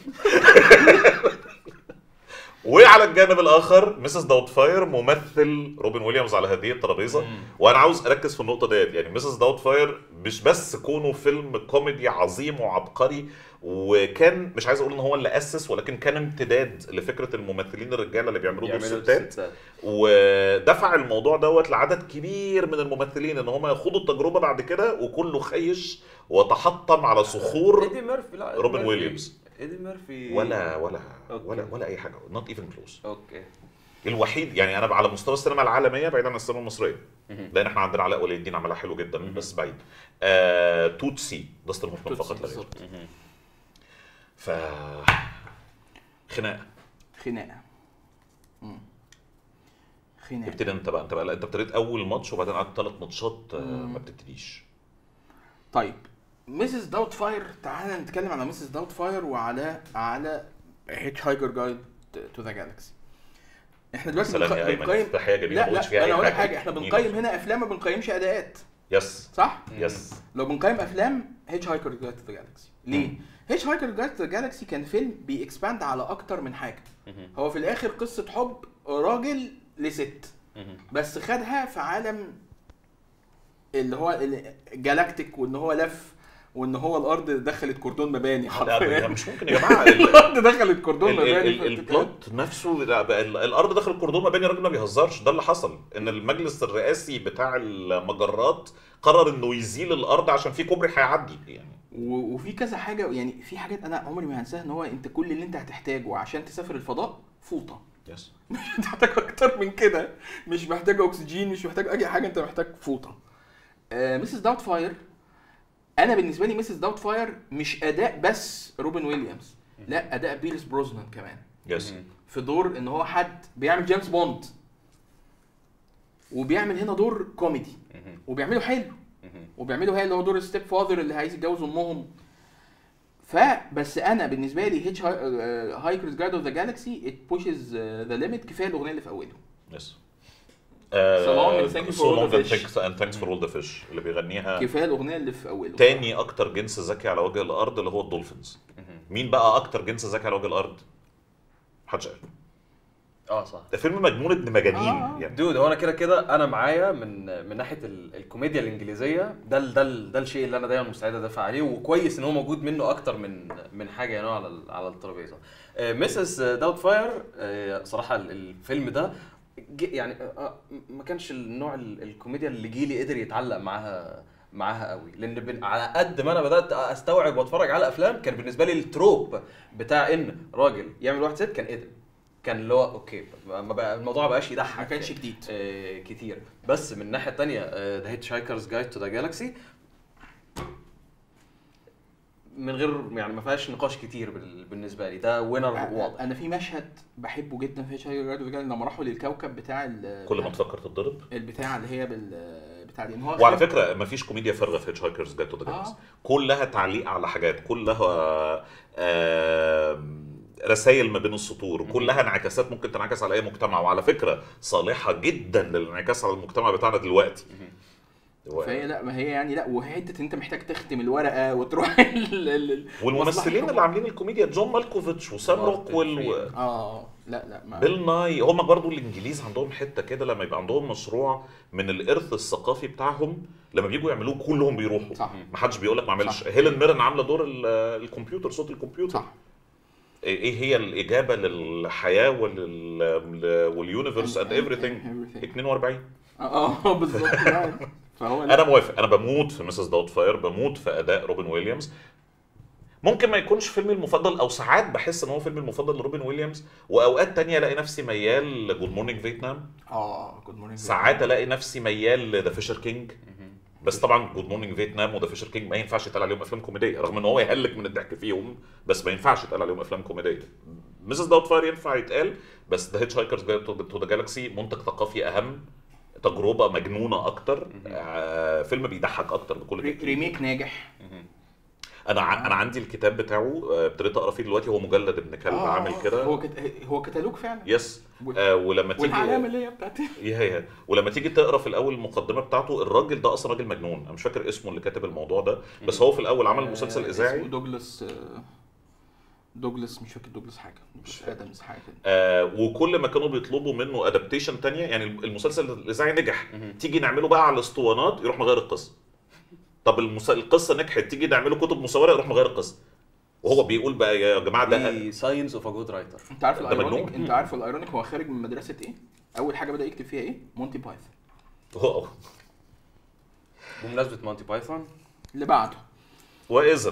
وعلى الجانب الاخر مسز داوت فاير ممثل روبن ويليامز على هذه الترابيزه وانا عاوز اركز في النقطه ديت يعني مسز داوت فاير مش بس كونه فيلم كوميدي عظيم وعبقري وكان مش عايز اقول ان هو اللي اسس ولكن كان امتداد لفكره الممثلين الرجاله اللي بيعملوا دور يعملوا ستات الستات. ودفع الموضوع دوت لعدد كبير من الممثلين ان هم يخوضوا التجربه بعد كده وكله خيش وتحطم على صخور ايدي ميرفي لا إيدي روبن ميرفي- ويليامز. ايدي ميرفي ولا ولا أوكي. ولا ولا اي حاجه نوت ايفن كلوز اوكي الوحيد يعني انا على مستوى السينما العالميه بعيد عن السينما المصريه لان احنا عندنا علاء ولي الدين عملها حلو جدا بس بعيد آه توتسي داستن هوفمان توتسي فقط لا غير بالظبط. ف خناقه خناقه مم. خناقه ابتدي انت بقى انت بقى لا انت ابتديت اول ماتش وبعدين قعدت ثلاث ماتشات آه ما بتبتديش طيب مسز داوت فاير تعالى نتكلم على مسز داوت فاير وعلى على هيتش هايكر جايد تو ذا جالكسي احنا دلوقتي سلام يا بنق- ايمن بنقيم تحيه جميله لا ما قلتش لا فيها انا اي اقول لك حاجه حاجه احنا بنقيم هنا افلام ما بنقيمش اداءات يس صح؟ يس لو بنقيم افلام هيتش هايكر جايد تو ذا جالكسي ليه؟ هيتش هايكر جايد تو ذا جالكسي كان فيلم بيكسباند على اكتر من حاجه هو في الاخر قصه حب راجل لست بس خدها في عالم اللي هو الجالاكتيك وان هو لف وان هو الارض دخلت كردون مباني لا حرفيا مش ممكن يا جماعه ال- الارض دخلت كردون ال- ال- مباني ال- البلوت نفسه لا بقى ال- الارض داخل الكردون ما بين الراجل ما بيهزرش ده اللي حصل ان المجلس الرئاسي بتاع المجرات قرر انه يزيل الارض عشان في كوبري هيعدي يعني و- وفي كذا حاجه يعني في حاجات انا عمري ما هنساها ان هو انت كل اللي انت هتحتاجه عشان تسافر الفضاء فوطه يس مش هتحتاج اكتر من كده مش محتاج اكسجين مش محتاج اي حاجه انت محتاج فوطه آه مسز داوت فاير انا بالنسبه لي مسز داوت فاير مش اداء بس روبن ويليامز لا اداء بيلس بروزنان كمان يس في دور ان هو حد بيعمل جيمس بوند وبيعمل هنا دور كوميدي وبيعمله حلو وبيعملوا هي اللي هو دور الستيب فاذر اللي عايز يتجوز امهم فبس انا بالنسبه لي هيتش هايكرز جايد اوف ذا جالكسي ات بوشز ذا ليميت كفايه الاغنيه اللي في اوله يس So long and thank you for all the fish. and thanks for all the fish اللي بيغنيها كفايه الاغنيه اللي في اوله تاني اكتر جنس ذكي على وجه الارض اللي هو الدولفينز مين بقى اكتر جنس ذكي على وجه الارض محدش عارف اه صح ده فيلم مجنون ابن مجانين آه. يعني دود هو انا كده كده انا معايا من من ناحيه ال- الكوميديا الانجليزيه ده ال- ده ال- ده الشيء اللي انا دايما مستعد ادافع عليه وكويس ان هو موجود منه اكتر من من حاجه يعني على ال- على الترابيزه مسز داوت فاير صراحه ال- الفيلم ده ج- يعني آه، آه، ما كانش النوع ال- الكوميديا اللي جيلي قدر يتعلق معاها معاها قوي لان بن- على قد ما انا بدات استوعب واتفرج على افلام كان بالنسبه لي التروب بتاع ان راجل يعمل واحد ست كان قدر كان اللي هو اوكي ما بقى الموضوع ما بقاش يضحك ما كانش جديد آه، كتير بس من الناحيه الثانيه ذا هيتش هايكرز جايد تو ذا جالكسي من غير يعني ما فيهاش نقاش كتير بال- بالنسبه لي ده وينر واضح انا في مشهد بحبه جدا في هيتش هايكر جايد اوف ذا لما راحوا للكوكب بتاع ال- كل ما تفكر تتضرب البتاع اللي هي بال بتاع دي ان هو وعلى خد- فكره ما فيش كوميديا فارغه في هيتش هايكرز جايد تو ذا آه. جالكسي كلها تعليق على حاجات كلها رسائل ما بين السطور كلها انعكاسات ممكن تنعكس على اي مجتمع وعلى فكره صالحه جدا للانعكاس على المجتمع بتاعنا دلوقتي و- فهي لا ما هي يعني لا وحته انت محتاج تختم الورقه وتروح ال- ال- ال- والممثلين مصلحة اللي عاملين الكوميديا جون مالكوفيتش وسام مارتن روكويل و... فريمان. اه لا لا ما بيل ناي هم برضو الانجليز عندهم حته كده لما يبقى عندهم مشروع من الارث الثقافي بتاعهم لما بيجوا يعملوه كلهم بيروحوا صح. ما حدش بيقول لك ما اعملش صح. هيلين ميرن عامله دور ال- الكمبيوتر صوت الكمبيوتر صح ايه هي الاجابه للحياه ولل واليونيفرس اند ايفريثينج everything. 42 اه بالظبط يعني. فهو لا. انا موافق انا بموت في مسز داوت فاير بموت في اداء روبن ويليامز ممكن ما يكونش فيلمي المفضل او ساعات بحس ان هو فيلمي المفضل لروبن ويليامز واوقات تانية الاقي نفسي ميال لجود مورنينج فيتنام اه جود مورنينج ساعات الاقي نفسي ميال لذا فيشر كينج بس طبعا جود مورنينج فيتنام وذا فيشر كينج ما ينفعش يتقال عليهم افلام كوميديه رغم ان هو يهلك من الضحك فيهم بس ما ينفعش يتقال عليهم افلام كوميديه مسز داوت فاير ينفع يتقال بس ذا هيتش هايكرز جاي تو ذا جالكسي منتج ثقافي اهم تجربه مجنونه اكتر آه فيلم بيضحك اكتر بكل ري- تأكيد. ريميك ناجح انا ع- انا عندي الكتاب بتاعه آه، ابتديت اقرا فيه دلوقتي هو مجلد ابن كلب آه، عامل كده هو كت... هو كتالوج فعلا يس وال- آه ولما تيجي والعلامه اللي هي بتاعت يا هي ولما تيجي تقرا في الاول المقدمه بتاعته الراجل ده اصلا راجل مجنون انا مش فاكر اسمه اللي كاتب الموضوع ده بس هو في الاول عمل مسلسل آه، اذاعي اسمه دوجلاس آه، دوجلاس مش فاكر دوجلاس حاجه مش ادمز حاجه كده آه وكل ما كانوا بيطلبوا منه ادابتيشن تانية يعني المسلسل الاذاعي نجح تيجي نعمله بقى على الاسطوانات يروح مغير القصه طب المس... القصه نجحت تيجي نعمله كتب مصوره يروح مغير القصه وهو بيقول بقى يا جماعه ده دي ساينس اوف ا جود رايتر انت عارف ده الايرونيك مجنون. انت عارف الايرونيك هو خارج من مدرسه ايه اول حاجه بدا يكتب فيها ايه مونتي بايثون هو- بمناسبه مونتي بايثون اللي بعده واذا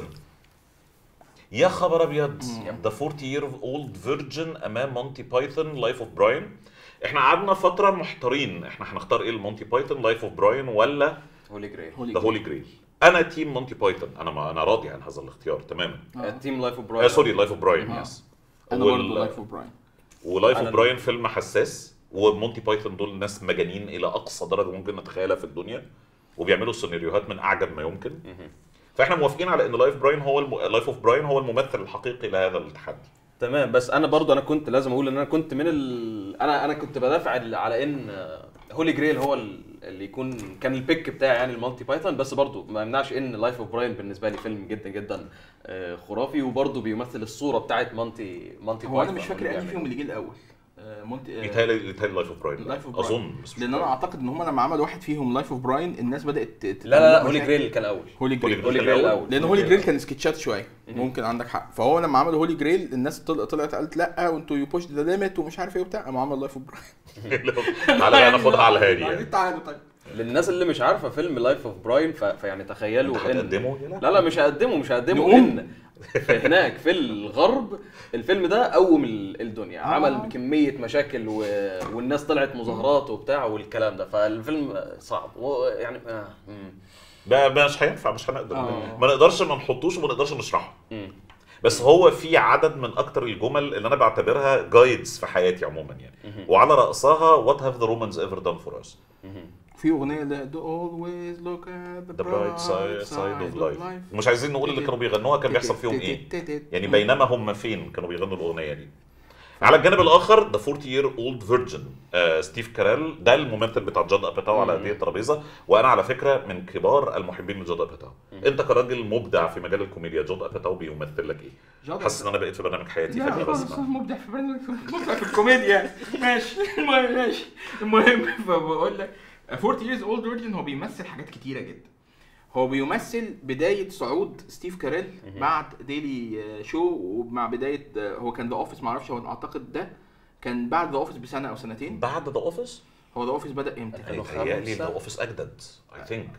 يا خبر ابيض ذا 40 year old virgin امام مونتي بايثون لايف اوف براين احنا قعدنا فتره محتارين احنا هنختار ايه المونتي بايثون لايف اوف براين ولا هولي جريل ذا هولي جريل انا تيم مونتي بايثون انا ما انا راضي عن هذا الاختيار تماما تيم لايف اوف آه براين سوري لايف اوف براين آه. يس انا وال- برضه لايف اوف براين ولايف اوف أنا- براين فيلم حساس ومونتي بايثون دول ناس مجانين الى اقصى درجه ممكن نتخيلها في الدنيا وبيعملوا سيناريوهات من اعجب ما يمكن فاحنا موافقين على ان لايف براين هو الم... لايف اوف براين هو الممثل الحقيقي لهذا التحدي تمام بس انا برضو انا كنت لازم اقول ان انا كنت من ال... انا انا كنت بدافع على ان هولي جريل هو ال- اللي يكون كان البيك بتاعي يعني المالتي بايثون بس برضو ما يمنعش ان لايف اوف براين بالنسبه لي فيلم جدا جدا آه، خرافي وبرضو بيمثل الصوره بتاعت مانتي مانتي هو انا بايثون مش فاكر واللي انهي فيهم بيعمل. اللي جه الاول آه، مونتي آه، يتهيألي يتهيألي لايف اوف براين لايف اوف براين اظن بس مش لان انا فاكر. اعتقد ان هم لما عملوا واحد فيهم لايف اوف براين الناس بدات ت- لا لا لا تعمل هولي مشاكل. جريل كان الاول هولي هولي جريل هولي جريل الاول لان هولي جريل كان سكتشات شويه ممكن عندك حق فهو لما عملوا هولي جريل الناس طل- طلعت قالت لا وانتوا يو بوش ذا ليميت ومش عارف ايه وبتاع قاموا عملوا لايف اوف براين تعالى بقى ناخدها على الهادي يعني تعالوا طيب للناس اللي مش عارفه فيلم لايف اوف براين ف... فيعني تخيلوا انت إن- هتقدمه يا لا لا مش هقدمه مش هقدمه نقوم. ان في هناك في الغرب الفيلم ده قوم ال- الدنيا آه. عمل كميه مشاكل و... والناس طلعت مظاهرات وبتاع والكلام ده فالفيلم صعب و- يعني آه. مم. ده مش هينفع مش هنقدر آه. ما نقدرش ما نحطوش وما نقدرش نشرحه مم. بس هو في عدد من اكتر الجمل اللي انا بعتبرها جايدز في حياتي عموما يعني وعلى راسها وات هاف ذا رومانز ايفر دان فور اس في اغنيه اللي do always look at the ذا برايت bright سايد اوف side لايف of life مش عايزين نقول اللي كانوا بيغنوها كان بيحصل فيهم ايه يعني بينما هم فين كانوا بيغنوا الاغنيه دي على الجانب الاخر ذا 40 year old virgin آه ستيف كاريل ده الممثل بتاع جاد اباتاو على هذه الترابيزه وانا على فكره من كبار المحبين لجاد اباتاو انت كراجل مبدع في مجال الكوميديا جاد اباتاو بيمثل لك ايه جاد حاسس ان انا بقيت في برنامج حياتي لا فجاه خالص بس مبدع في برنامج مبدع في الكوميديا ماشي المهم ماشي المهم فبقول لك 40 years old virgin هو بيمثل حاجات كتيره جدا هو بيمثل بدايه صعود ستيف كاريل بعد ديلي شو ومع بدايه هو كان ذا اوفيس معرفش هو اعتقد ده كان بعد ذا اوفيس بسنه او سنتين بعد ذا اوفيس هو ذا اوفيس بدا امتى؟ كانوا هيتهيألي خمسة. ذا اوفيس اجدد اي ثينك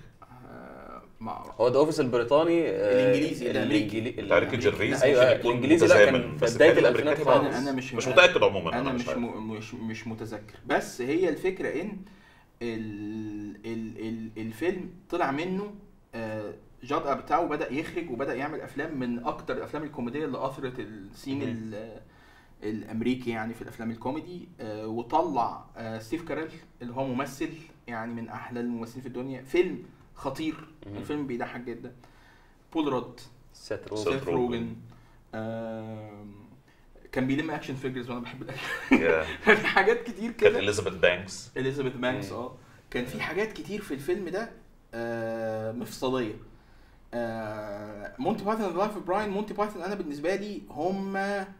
آه، ما أعرف. هو ده اوفيس البريطاني آه، الإنجليزي، الأمريكي. الإنجلي- بتاع ريكي جيرفيس ايوه ممكن يكون الانجليزي لا كان متزامن، في بس بدايه بيتهيألي الالفينات الأمريكي خالص انا انا مش مش متاكد عموما انا مش مش عارف. م... مش مش متذكر بس هي الفكره ان ال... ال... ال... الفيلم طلع منه آه، جاد ابتاو بدا يخرج وبدا يعمل افلام من اكتر الافلام الكوميديه اللي اثرت السين ال... الامريكي يعني في الافلام الكوميدي آه، وطلع آه، ستيف كاريل اللي هو ممثل يعني من احلى الممثلين في الدنيا فيلم خطير الفيلم بيضحك جدا بول رود سيت سيت روجن سيث روجن. روجن آم، كان بيلم اكشن فيجرز وانا بحب الاكشن Yeah. كان في حاجات كتير كانت كده اليزابيث بانكس اليزابيث بانكس مم. اه كان في حاجات كتير في الفيلم ده آه مفصليه آه مونتي بايثون لايف اوف براين مونتي بايثون انا بالنسبه لي هم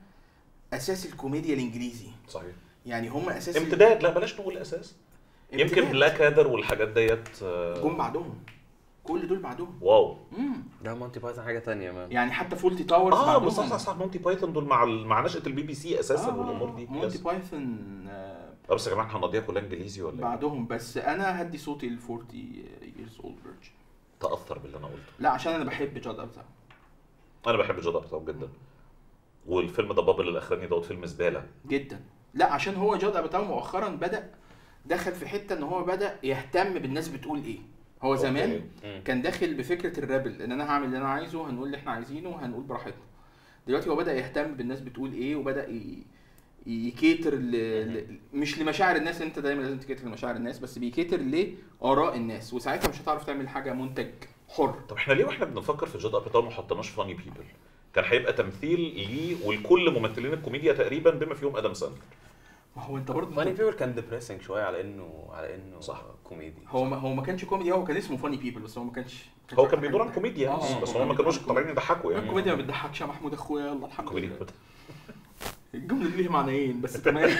اساس الكوميديا الانجليزي صحيح يعني هم اساس ال- امتداد لا بلاش نقول اساس يمكن امتداد. بلاك ادر والحاجات ديت آه، جم بعدهم كل دول بعدهم واو مم. ده مونتي بايثون حاجه ثانيه مان يعني حتى فولتي تاورز اه بعدهم بس صح صح صح مونتي بايثون دول مع ال- مع نشأة البي بي سي اساسا والامور دي مونتي يس. بايثون آه اه بس يا جماعه احنا هنقضيها كلها انجليزي ولا ايه؟ بعدهم بس انا هدي صوتي ل 40 years old virgin تاثر باللي انا قلته لا عشان انا بحب جاد ابتاو انا بحب جاد ابتاو جدا والفيلم ده بابل الاخراني دوت فيلم زباله جدا لا عشان هو جاد ابتاو مؤخرا بدا دخل في حته ان هو بدا يهتم بالناس بتقول ايه هو زمان أوكي. كان داخل بفكره الرابل ان انا هعمل اللي انا عايزه هنقول اللي احنا عايزينه وهنقول براحتنا دلوقتي هو بدا يهتم بالناس بتقول ايه وبدا ي... يكيتر ل... ل... مش لمشاعر الناس انت دايما لازم تكيتر لمشاعر الناس بس بيكيتر لاراء الناس وساعتها مش هتعرف تعمل حاجه منتج حر طب احنا ليه واحنا بنفكر في جاد ابتاو ما حطيناش فاني بيبل؟ كان هيبقى تمثيل ليه ولكل ممثلين الكوميديا تقريبا بما فيهم ادم ساندلر ما هو انت برضه فاني بيبل كان ديبريسنج شويه على انه على انه صح. كوميدي هو ما هو ما كانش كوميدي هو كان اسمه فاني بيبل بس هو ما كانش هو كان بيدور عن كوميديا آه، بس آه، هم ما كانوش آه. طالعين يضحكوا يعني الكوميديا ما بتضحكش يا محمود اخويا يلا الحمد كوميديا لله الجمله دي ليها معنيين بس تمام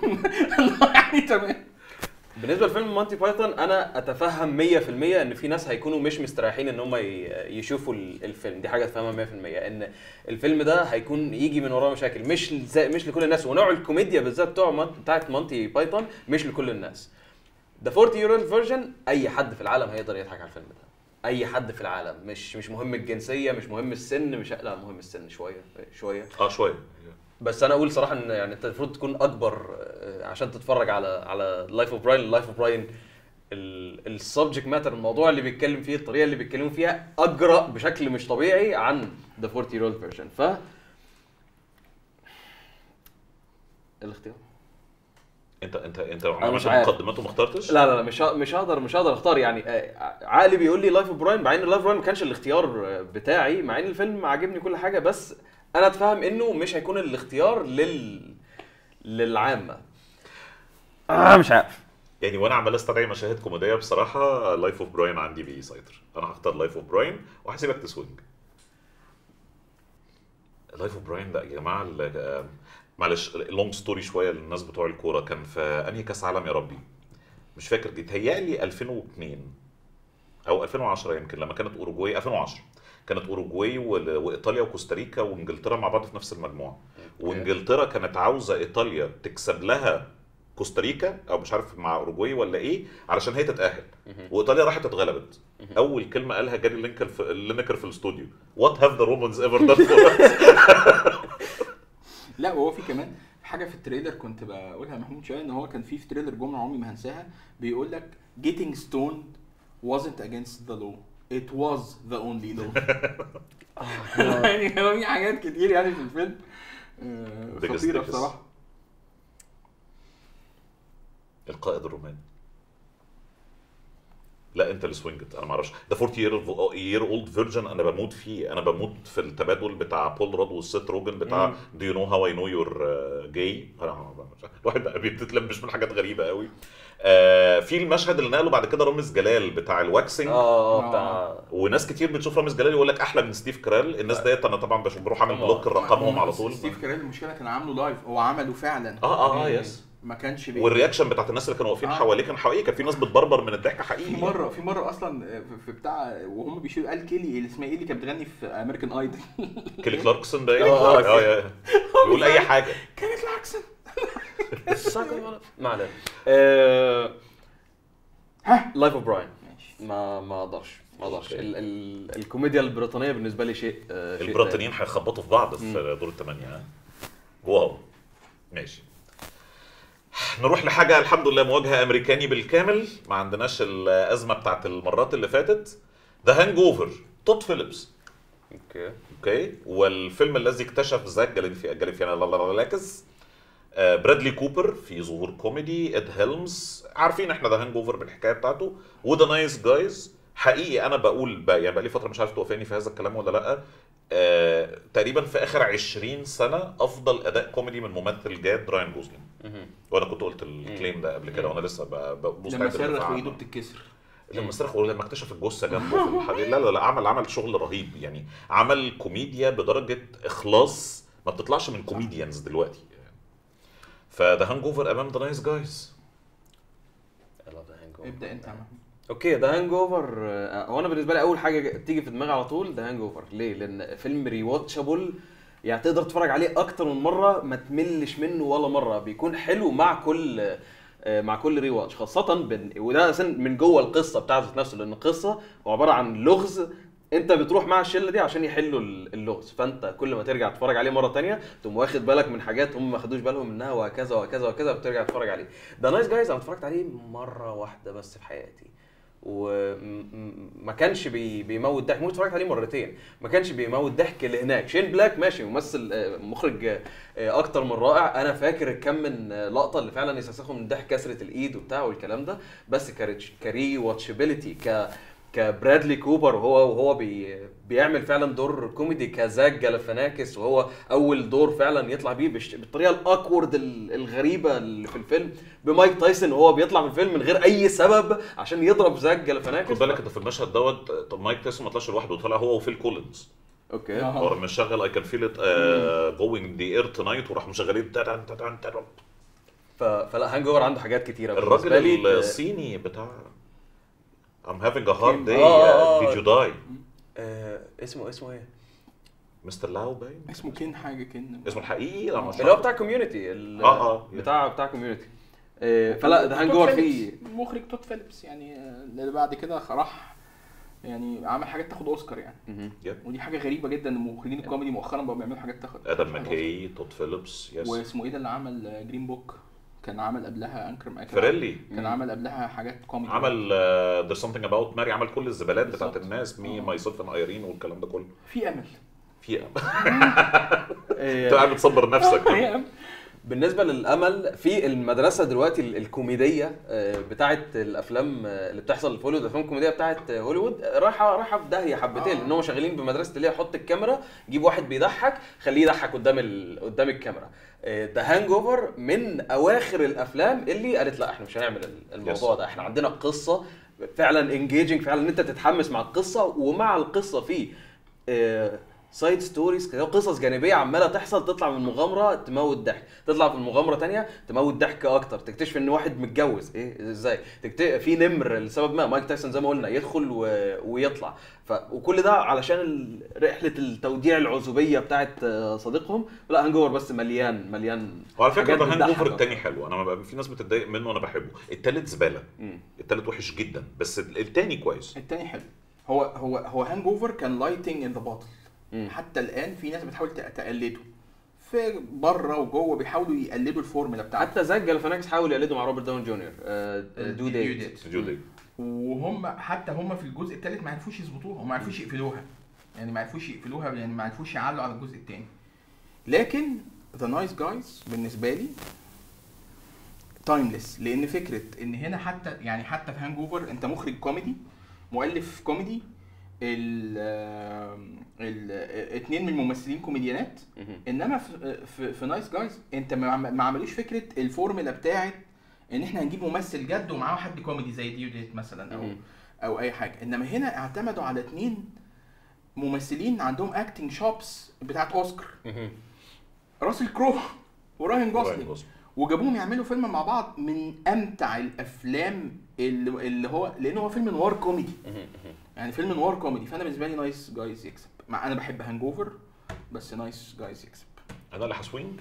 يعني تمام بالنسبه لفيلم مونتي بايثون انا اتفهم 100% ان في ناس هيكونوا مش مستريحين ان هم ي- يشوفوا ال- الفيلم دي حاجه اتفهمها 100% ان الفيلم ده هيكون يجي من وراه مشاكل مش زي مش لكل الناس ونوع الكوميديا بالذات بتوع مون- بتاعت مونتي بايثون مش لكل الناس ذا 40 يورو فيرجن اي حد في العالم هيقدر يضحك على الفيلم ده اي حد في العالم مش مش مهم الجنسيه مش مهم السن مش لا مهم السن شويه شويه اه شويه بس انا اقول صراحه ان يعني انت المفروض تكون اكبر آه، عشان تتفرج على على لايف اوف براين لايف اوف براين السبجكت ماتر الموضوع اللي بيتكلم فيه الطريقه اللي بيتكلموا فيها اجرأ بشكل مش طبيعي عن ذا 40 year old فيرجن ف الاختيار انت انت انت مش عملت عارف. مقدمات وما اخترتش؟ لا لا لا مش ه- مش هقدر مش هقدر اختار يعني آه، عقلي بيقول لي لايف اوف براين مع ان لايف اوف براين ما كانش الاختيار آه، بتاعي مع ان الفيلم عاجبني كل حاجه بس انا اتفهم انه مش هيكون الاختيار لل للعامه آه مش عارف يعني وانا عمال استدعي مشاهد كوميديه بصراحه لايف اوف براين عندي بيسيطر انا هختار لايف اوف براين وهسيبك تسوينج لايف اوف براين ده يا جماعه ال- آه، معلش لونج ستوري شويه للناس بتوع الكوره كان في انهي كاس عالم يا ربي مش فاكر بيتهيألي 2002 او 2010 يمكن لما كانت اوروجواي 2010 كانت اوروجواي وال- وايطاليا وكوستاريكا وانجلترا مع بعض في نفس المجموعه وانجلترا كانت عاوزه ايطاليا تكسب لها كوستاريكا او مش عارف مع اوروجواي ولا ايه علشان هي تتاهل وايطاليا راحت اتغلبت اول كلمه قالها جاري لينكر في لينكر في الاستوديو وات هاف ذا رومانز ايفر دان فور لا وهو في كمان حاجه في التريلر كنت بقولها لمحمود شويه ان هو كان في في تريلر جمله عمري ما هنساها بيقول لك getting stoned wasn't against the law it was the only law يعني هو في حاجات كتير يعني في الفيلم آه، ديكس خطيره ديكس. بصراحه القائد الروماني لا انت اللي سوينجت انا ما اعرفش ده 40 يير اولد فيرجن انا بموت فيه انا بموت في التبادل بتاع بول رود والست روجن بتاع دو يو نو هاو اي نو يور جاي الواحد بقى بيتلبش من حاجات غريبه قوي آه في المشهد اللي نقله بعد كده رامز جلال بتاع الواكسنج اه آه. بتاع وناس كتير بتشوف رامز جلال يقول لك احلى من ستيف كرال الناس ديت انا طبعا بش- بروح اعمل طبعا. بلوك رقمهم على بس طول ستيف كاريل المشكله كان عامله لايف هو عمله فعلا اه اه اه يس ما كانش بي... والرياكشن بتاعت الناس اللي كانوا واقفين آه. حواليه كان حقيقي كان في ناس بتبربر من الضحك حقيقي في مره في مره اصلا في- في بتاع وهم بيشيلوا قال كيلي اللي اسمها ايه اللي كانت بتغني في امريكان ايدل كيلي كلاركسون باين آه، اه اه بيقول اي حاجه كانت العكس ما علينا آه، ها لايف اوف براين ماشي ما ما اقدرش ما اقدرش أوكي. ال ال الكوميديا البريطانيه بالنسبه لي شيء آه، شيء البريطانيين هيخبطوا في بعض في دور الثمانيه ها واو ماشي نروح لحاجه الحمد لله مواجهه امريكاني بالكامل ما عندناش الازمه بتاعت المرات اللي فاتت ذا هانج اوفر توت فيليبس اوكي اوكي والفيلم الذي اكتشف زاك جالينفي جالينفياناكس آه، برادلي كوبر في ظهور كوميدي اد هيلمز عارفين احنا ذا هانج اوفر بالحكايه بتاعته وذا نايس جايز حقيقي انا بقول بقى يعني بقى لي فتره مش عارف توافقني في هذا الكلام ولا لا آه، تقريبا في اخر 20 سنه افضل اداء كوميدي من ممثل جاد راين جوزلين وانا كنت قلت الكليم ده قبل كده وانا لسه ب- ب- لما مستعد صرخ للدفاع وايده عنه. بتتكسر لما صرخ ولما اكتشف الجثه جنبه في الحديقه لا لا لا عمل عمل شغل رهيب يعني عمل كوميديا بدرجه اخلاص ما بتطلعش من كوميديانز دلوقتي فذا هانج اوفر امام ذا نايس جايز ابدا انت يا محمود اوكي ذا هانج اوفر هو انا بالنسبه لي اول حاجه تيجي في دماغي على طول ذا هانج اوفر ليه؟ لان فيلم ريواتشابل يعني تقدر تتفرج عليه اكتر من مره ما تملش منه ولا مره بيكون حلو مع كل آه، مع كل ري واتش خاصه بن... وده اساسا من جوه القصه بتاعته نفسه لان القصه هو عباره عن لغز انت بتروح مع الشله دي عشان يحلوا ال- اللغز فانت كل ما ترجع تتفرج عليه مره تانية تقوم واخد بالك من حاجات هم ما خدوش بالهم منها وهكذا وهكذا وهكذا بترجع تتفرج عليه ده نايس جايز انا اتفرجت عليه مره واحده بس في حياتي وما كانش بي بيموت ضحك ممكن اتفرجت عليه مرتين ما كانش بيموت ضحك اللي هناك شين بلاك ماشي ممثل آه، مخرج آه، آه، اكتر من رائع انا فاكر كم من آه، لقطه اللي فعلا يستسخوا من الضحك كسره الايد وبتاع والكلام ده بس كريتش- كري واتشابيلتي ك كبرادلي كوبر وهو وهو بي بيعمل فعلا دور كوميدي كزاك جالفاناكس وهو اول دور فعلا يطلع بيه بالش- بالطريقه الاكورد ال- الغريبه اللي في الفيلم بمايك تايسون وهو بيطلع من الفيلم من غير اي سبب عشان يضرب زاك جالفاناكس خد بالك انت في المشهد دوت طب مايك تايسون ما طلعش لوحده طلع هو وفيل كولينز اوكي آه. هو مشغل اي كان فيل ات جوينج ذا اير تونايت وراح مشغلين تدن تدن تدن. ف... فلا هانج اوفر عنده حاجات كتيره بالنسبة الراجل لي، الصيني بتاع I'm having a hard day آه، آه، uh, آه. did you die آه اسمه اسمه ايه؟ مستر لاو باين اسمه كين حاجه كين اسمه الحقيقي لا مش اللي هو عارف. بتاع كوميونتي آه، آه. بتاع بتاع كوميونتي فلا ده هانج تود اوفر فيليبس، فيه مخرج توت فيليبس يعني آه، اللي بعد كده راح يعني عمل حاجات تاخد اوسكار يعني مهم. Yep. ودي حاجه غريبه جدا ان مخرجين الكوميدي مؤخرا بقوا بيعملوا حاجات تاخد ادم تاخد ماكي توت فيليبس يس واسمه ايه ده اللي عمل جرين بوك كان عمل قبلها انكر كان فريلي كان عمل قبلها حاجات كوميدي عمل uh, there's something about Mary عمل كل الزبالات بتاعت بالظبط. الناس مي آه. ماي سيلف اند ايرين والكلام ده كله في امل في آه، انت قاعد بتصبر نفسك في امل بالنسبه للامل في المدرسه دلوقتي ال- الكوميديه آه، بتاعه الافلام آه، اللي بتحصل في هوليوود الافلام الكوميديه بتاعه آه، هوليوود آه، رايحه رايحه في داهيه حبتين آه. ان هم شغالين بمدرسه اللي هي حط الكاميرا جيب واحد بيضحك خليه يضحك قدام ال... قدام الكاميرا ذا هانج اوفر من اواخر الافلام اللي قالت لا احنا مش هنعمل ال- الموضوع Yes. ده احنا عندنا قصه فعلا انجيجنج فعلا ان انت تتحمس مع القصه ومع القصه في سايد ستوريز كده قصص جانبيه عماله تحصل تطلع من مغامره تموت ضحك تطلع من مغامره تانية تموت ضحك اكتر تكتشف ان واحد متجوز ايه ازاي تكت... في نمر لسبب ما مايك تايسون زي ما قلنا يدخل و... ويطلع ف... وكل ده علشان ال... رحله التوديع العزوبيه بتاعت آه، صديقهم لا هانجوفر بس مليان مليان وعلى فكره حاجات ده هانج بتضحك اوفر أكتر. التاني حلو انا ما- في ناس بتتضايق منه وانا بحبه التالت زباله مم. التالت وحش جدا بس التاني كويس التاني حلو هو هو هو هانج اوفر كان لايتنج ان ذا باتل مم. حتى الان في ناس بتحاول تق- تقلده في بره وجوه بيحاولوا يقلدوا الفورمولا بتاعته حتى زاك جالفاناكس حاول يقلده مع روبرت داون جونيور دو ديت جودي وهم حتى هم في الجزء الثالث ما عرفوش يظبطوها وما عرفوش يقفلوها يعني ما عرفوش يقفلوها يعني ما عرفوش يعلوا على الجزء الثاني لكن ذا نايس جايز بالنسبه لي تايمليس لان فكره ان هنا حتى يعني حتى في هانج اوفر انت مخرج كوميدي مؤلف كوميدي ال ال اتنين من الممثلين كوميديانات انما في في, في نايس جايز انت ما عم- ما عملوش فكره الفورمولا بتاعت ان احنا هنجيب ممثل جد ومعاه حد كوميدي زي ديوديت مثلا او مهم. او اي حاجه انما هنا اعتمدوا على اتنين ممثلين عندهم اكتنج شوبس بتاعت اوسكار راسل كرو وراين جوسلينج وجابوهم يعملوا فيلم مع بعض من امتع الافلام اللي, اللي هو لان هو فيلم نوار كوميدي يعني فيلم نوار كوميدي فانا بالنسبه لي نايس جايز يكسب مع انا بحب هانج اوفر بس نايس جايز يكسب انا اللي هسوينج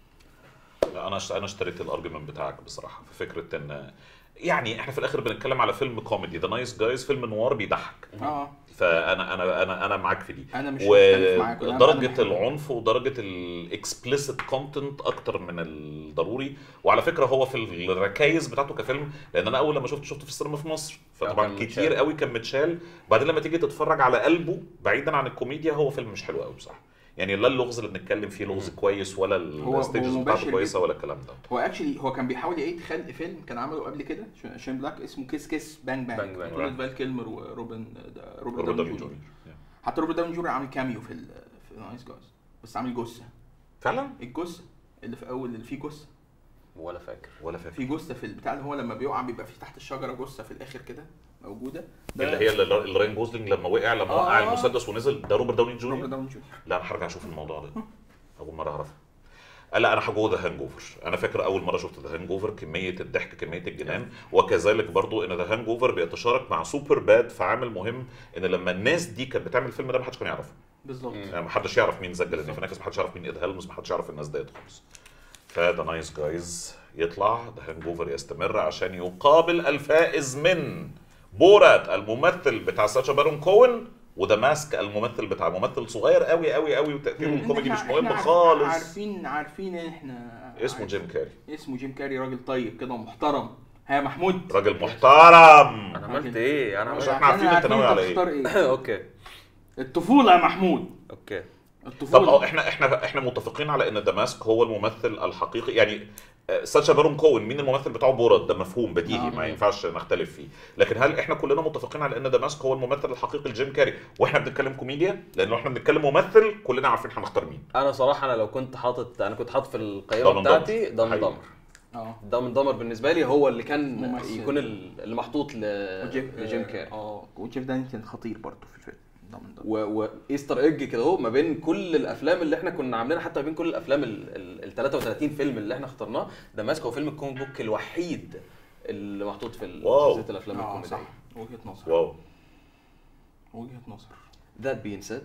لا انا انا اشتريت الارجيومنت بتاعك بصراحه في فكره ان يعني احنا في الاخر بنتكلم على فيلم كوميدي ذا نايس جايز فيلم نوار بيضحك اه فانا انا انا انا معاك في دي انا مش مختلف معاك أنا- أنا ودرجه بحب- العنف ودرجه الاكسبليسيت كونتنت اكتر من الضروري وعلى فكره هو في الركايز بتاعته كفيلم لان انا اول لما شفته شفته في السينما في مصر فطبعا كان كتير متشال. قوي كان متشال بعدين لما تيجي تتفرج على قلبه بعيدا عن الكوميديا هو فيلم مش حلو قوي بصراحه يعني لا اللغز اللي بنتكلم فيه لغز كويس ولا هو الستيجز مباشر بتاعته كويسه جدا. ولا الكلام ده هو اكشلي هو كان بيحاول يعيد خلق فيلم كان عمله قبل كده ش- شين بلاك اسمه كيس كيس بانج بانج, بانج بانج. بطولة فال كيلمر وروبن دا- روبرت روبرت داوني داوني جونيور جونيور حتى روبرت داوني جونيور عامل كاميو في ال في نايس جايز بس عامل جثه فعلا الجثه اللي في اول اللي فيه جثه ولا فاكر ولا فاكر في جثه في البتاع اللي هو لما بيقع بيبقى في تحت الشجره جثه في الاخر كده موجوده اللي هي اللي اللي راين جوزلينج لما وقع لما آه. وقع المسدس ونزل ده روبرت داوني روبرت جونيور داوني جونيور لا انا هرجع اشوف الموضوع ده اول مره اعرفه آه، لا انا هجو ذا هانج اوفر انا فاكر اول مره شفت ذا هانج اوفر كميه الضحك كميه الجنان وكذلك برضو ان ذا هانج اوفر بيتشارك مع سوبر باد في عامل مهم ان لما الناس دي كانت بتعمل الفيلم ده ما حدش كان يعرفه بالظبط يعني ما حدش يعرف مين سجل النيفناكس ما حدش يعرف مين ايد هيلمز ما حدش يعرف الناس ديت خالص فذا نايس جايز يطلع ذا هانج اوفر يستمر عشان يقابل الفائز من بورات الممثل بتاع ساشا بارون كوين وذا ماسك الممثل بتاع ممثل صغير قوي قوي قوي وتاثيره الكوميدي مش إحنا- مهم إحنا خالص عارفين عارفين ان احنا اسمه جيم كاري اسمه جيم كاري راجل طيب كده ومحترم ها يا محمود راجل محترم انا عملت ايه انا مش عملت احنا عارفين انت ناوي على ايه. تختار ايه اوكي الطفوله يا محمود اوكي طب الطفوله اه احنا احنا احنا متفقين على ان دماسك هو الممثل الحقيقي يعني آه، ساشا بارون كوين مين الممثل بتاعه بورات ده مفهوم بديهي آه. ما ينفعش نختلف فيه لكن هل احنا كلنا متفقين على ان دماسك هو الممثل الحقيقي لجيم كاري واحنا بنتكلم كوميديا لانه احنا بنتكلم ممثل كلنا عارفين هنختار مين انا صراحه انا لو كنت حاطط انا كنت حاطط في دم القائمه دمر. بتاعتي دم حقيقي. دمر اه دم دمر بالنسبه لي هو اللي كان ممثل. يكون ال- اللي محطوط ل... وجيف لجيم كاري اه وجيف داني كان خطير برضه في الفيلم ده من ده و... وايستر ايج كده اهو ما بين كل الافلام اللي احنا كنا عاملينها حتى ما بين كل الافلام ال, ال... ال 33 فيلم اللي احنا اخترناه ده ماسك هو فيلم الكوميك بوك الوحيد اللي محطوط في ال- واو. سلسله الافلام اه صح الكوميديه وجهه نظر واو وجهه نظر ذات بين سيد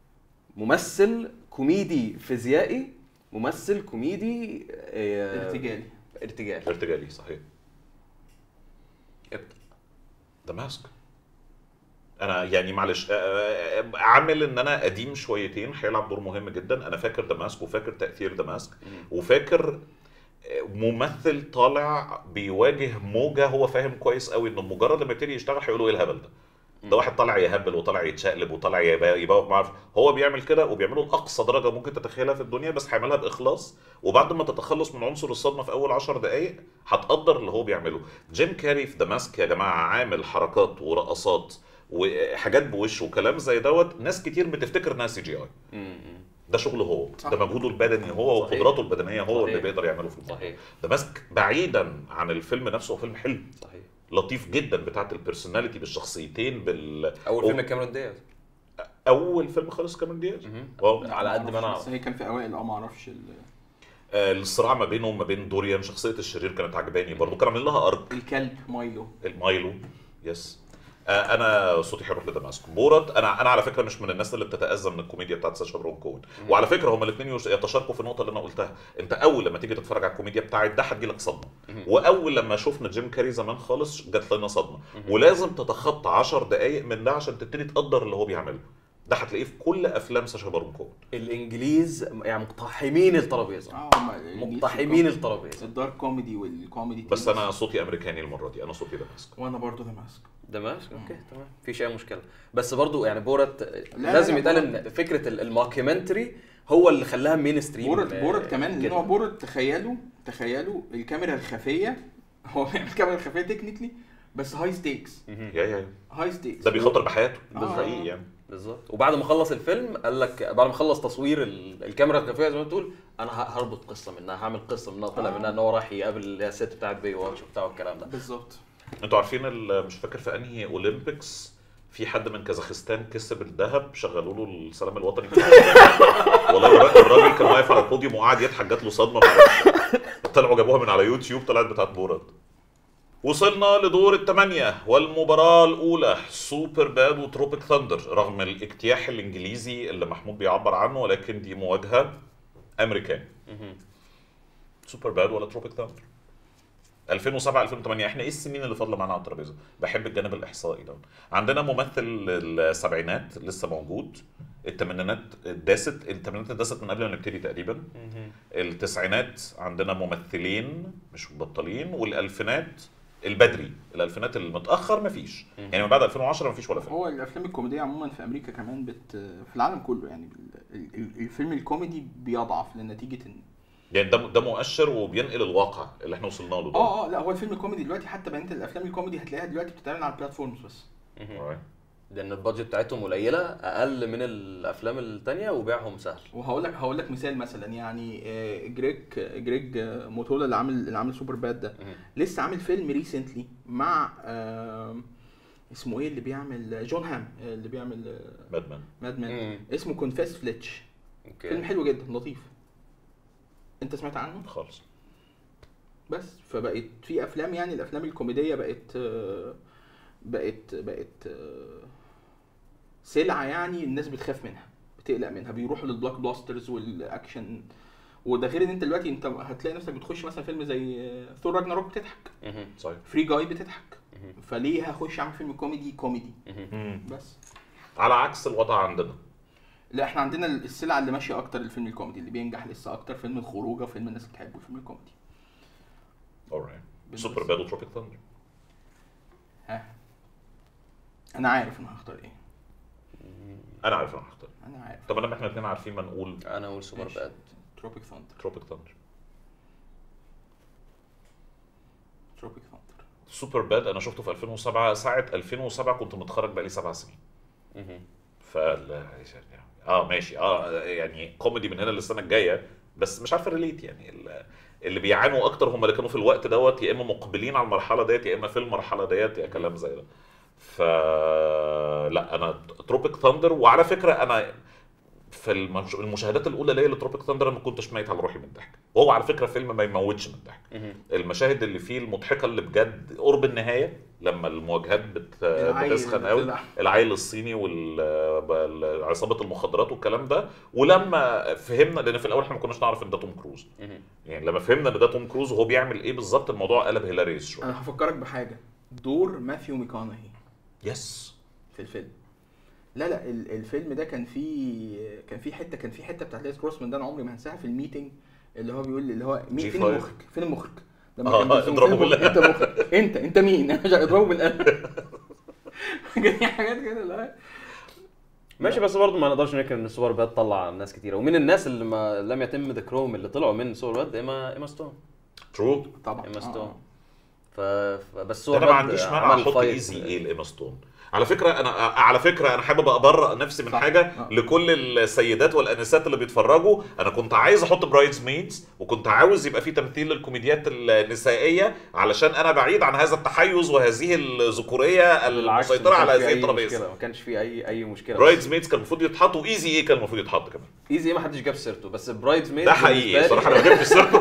ممثل كوميدي فيزيائي ممثل كوميدي آه، ارتجالي ارتجال ارتجالي صحيح ابدأ. دماسك انا يعني معلش آه، آه، عامل ان انا قديم شويتين هيلعب دور مهم جدا انا فاكر دماسك وفاكر تاثير دماسك وفاكر آه، ممثل طالع بيواجه موجه هو فاهم كويس قوي انه مجرد لما يبتدي يشتغل هيقولوا ايه الهبل ده ده واحد طالع يهبل وطالع يتشقلب وطالع يبا- يبوق ما اعرف هو بيعمل كده وبيعمله لاقصى درجه ممكن تتخيلها في الدنيا بس هيعملها باخلاص وبعد ما تتخلص من عنصر الصدمه في اول 10 دقائق هتقدر اللي هو بيعمله جيم كاري في دماسك يا جماعه عامل حركات ورقصات وحاجات بوشه وكلام زي دوت ناس كتير بتفتكر انها سي جي اي ده شغله هو صح. ده مجهوده البدني هو صحيح. وقدراته البدنيه هو اللي صحيح. بيقدر يعمله في الموضوع صحيح دماسك بعيدا عن الفيلم نفسه هو فيلم حلو صحيح لطيف جدا بتاعت البرسوناليتي بالشخصيتين بال اول و- فيلم كاميرون دياز اول فيلم خالص كاميرون دياز واو على قد ما انا بس اعرف هي كان في اوائل اه ما اعرفش ال- آه، الصراع ما بينه وما بين دوريان شخصيه الشرير كانت عجباني برضه كان عامل لها ارك الكلب مايلو المايلو يس آه، انا صوتي هيروح لدماسك بورت انا انا على فكره مش من الناس اللي بتتاذى من الكوميديا بتاعت ساشا بارون كوين وعلى فكره هما الاثنين يتشاركوا في النقطه اللي انا قلتها انت اول لما تيجي تتفرج على الكوميديا بتاعت ده هتجيلك صدمه واول لما شفنا جيم كاري زمان خالص جات لنا صدمه ولازم تتخطى 10 دقائق من ده عشان تبتدي تقدر اللي هو بيعمله ده هتلاقيه في كل افلام ساشا بارون كوين الانجليز يعني مقتحمين الترابيزه اه هما الإنجليز مقتحمين في الترابيزه الدارك كوميدي والكوميدي بس تيمز. انا صوتي امريكاني المره دي انا صوتي دماسك وانا برضو ده ماسك ده ماشي اوكي تمام مفيش اي مشكله بس برضو يعني بورت لا، لازم لا، يتقال بورت. ان فكره ال- الماكيومنتري هو اللي خلاها مين ستريم بورت آه، بورت كمان ان كده. هو بورت تخيلوا تخيلوا الكاميرا الخفيه هو بيعمل كاميرا خفيه تكنيكلي بس هاي ستيكس يا يا هاي ستيكس ده بيخاطر بحياته آه. ده حقيقي يعني بالظبط وبعد ما خلص الفيلم قال لك بعد ما خلص تصوير ال- الكاميرا الخفيه زي ما بتقول انا ه- هربط قصه منها هعمل قصه منها طلع آه. منها ان هو راح يقابل اللي هي الست بتاعت بي واتش وبتاع الكلام ده بالظبط انتوا عارفين ال- مش فاكر في انهي اولمبيكس في حد من كازاخستان كسب الذهب شغلوا له السلام الوطني والله الراجل- الراجل كان واقف على البوديوم وقعد يضحك جات له صدمه معرفش. طلعوا جابوها من على يوتيوب طلعت بتاعت بورد وصلنا لدور الثمانية والمباراة الأولى سوبر باد وتروبيك ثاندر رغم الاجتياح الإنجليزي اللي محمود بيعبر عنه ولكن دي مواجهة أمريكاني سوبر باد ولا تروبيك ثاندر 2007 2008 احنا ايه السنين اللي فاضله معانا على الترابيزه بحب الجانب الاحصائي ده عندنا ممثل السبعينات لسه موجود الثمانينات داست الثمانينات داست من قبل ما نبتدي تقريبا التسعينات عندنا ممثلين مش مبطلين والالفينات البدري الالفينات المتاخر مفيش يعني من بعد 2010 مفيش ولا فيلم هو الافلام الكوميديه عموما في امريكا كمان بت في العالم كله يعني ال- ال- الفيلم الكوميدي بيضعف لنتيجه ان يعني ده ده مؤشر وبينقل الواقع اللي احنا وصلنا له ده اه اه لا هو الفيلم الكوميدي دلوقتي حتى بقيه الافلام الكوميدي هتلاقيها دلوقتي بتتعمل على البلاتفورمز بس Alright. لان البادجت بتاعتهم قليله اقل من الافلام التانية وبيعهم سهل وهقول لك هقول لك مثال مثلا يعني آه، جريج جريج آه، موتولا اللي عامل اللي عامل سوبر باد ده لسه عامل فيلم ريسنتلي مع آه، اسمه ايه اللي بيعمل جون هام آه، اللي بيعمل آه، مادمان ماد مان مم. اسمه كونفيس فليتش فيلم اوكي حلو جدا لطيف انت سمعت عنه خالص بس فبقت في افلام يعني الافلام الكوميديه بقت آه، بقت بقت آه، سلعه يعني الناس بتخاف منها بتقلق منها بيروحوا للبلاك بلاسترز والاكشن وده غير ان انت دلوقتي انت هتلاقي نفسك بتخش مثلا فيلم زي ثور راجناروك بتضحك مهم. صحيح فري جاي بتضحك مهم. فليه هخش اعمل فيلم كوميدي كوميدي مهم. بس على عكس الوضع عندنا لا احنا عندنا السلعه اللي ماشيه اكتر الفيلم الكوميدي اللي بينجح لسه اكتر فيلم الخروجه وفيلم الناس بتحبه الفيلم الكوميدي alright سوبر باد وتروبيك ثاندر ها انا عارف انا هختار ايه انا عارف انا هختار انا عارف طب لما احنا الاثنين عارفين ما نقول انا اقول سوبر ماشي. باد تروبيك ثاندر تروبيك ثاندر تروبيك ثاندر سوبر باد انا شفته في 2007 ساعه 2007 كنت متخرج بقالي سبع سنين مهم. فال اه ماشي اه يعني كوميدي من هنا للسنه الجايه بس مش عارف ريليت يعني ال- اللي بيعانوا اكتر هم اللي كانوا في الوقت دوت يا اما مقبلين على المرحله ديت يا اما في المرحله ديت يا كلام زي ده ف لا انا تروبيك ثاندر وعلى فكره انا في المش- المشاهدات الاولى ليا لتروبيك ثاندر انا ما كنتش ميت على روحي من الضحك وهو على فكره فيلم ما يموتش من الضحك مهم. المشاهد اللي فيه المضحكه اللي بجد قرب النهايه لما المواجهات بت... العيل بتسخن اللي قوي طلع. العيل الصيني وعصابه المخدرات والكلام ده ولما فهمنا لان في الاول احنا ما كناش نعرف ان ده توم كروز مهم. يعني لما فهمنا ان ده توم كروز وهو بيعمل ايه بالظبط الموضوع قلب هيلاريس شويه انا هفكرك بحاجه دور ماثيو ميكونهي يس في الفيلم لا لا ال- الفيلم ده كان فيه كان فيه حته كان فيه حته بتاعت ليز كروسمان ده انا عمري ما هنساها في الميتنج اللي هو بيقول اللي هو مين فين G5. المخرج فين المخرج لما آه، كان بيزوم اضربه فين المخرج؟ بالقلم. انت مخرج انت انت مين اضربه بالقلم جاي حاجات كده اللي هو ماشي بس برضه ما نقدرش ننكر ان سوبر باد طلع ناس كتيره ومن الناس اللي ما لم يتم ذكرهم اللي طلعوا من سوبر باد ايما ايما ستون ترو طبعا ايما آه. ستون ف... ف... بس سوبر انا ما باد عنديش مانع عمل احط فايت. ايزي ايه لايما ستون على فكره انا على فكره انا حابب ابرأ نفسي من صح. حاجه آه. لكل السيدات والانسات اللي بيتفرجوا انا كنت عايز احط برايدز ميدز وكنت عاوز يبقى في تمثيل للكوميديات النسائيه علشان انا بعيد عن هذا التحيز وهذه الذكوريه بالعكس، المسيطره ما على كانش في هذه أي الترابيزه مشكلة، ما كانش في اي اي مشكله برايدز ميدز كان المفروض يتحط وايزي ايه كان المفروض يتحط كمان ايزي ما حدش جاب سيرته بس برايدز ميد ده حقيقي صراحه انا ما جبتش سيرته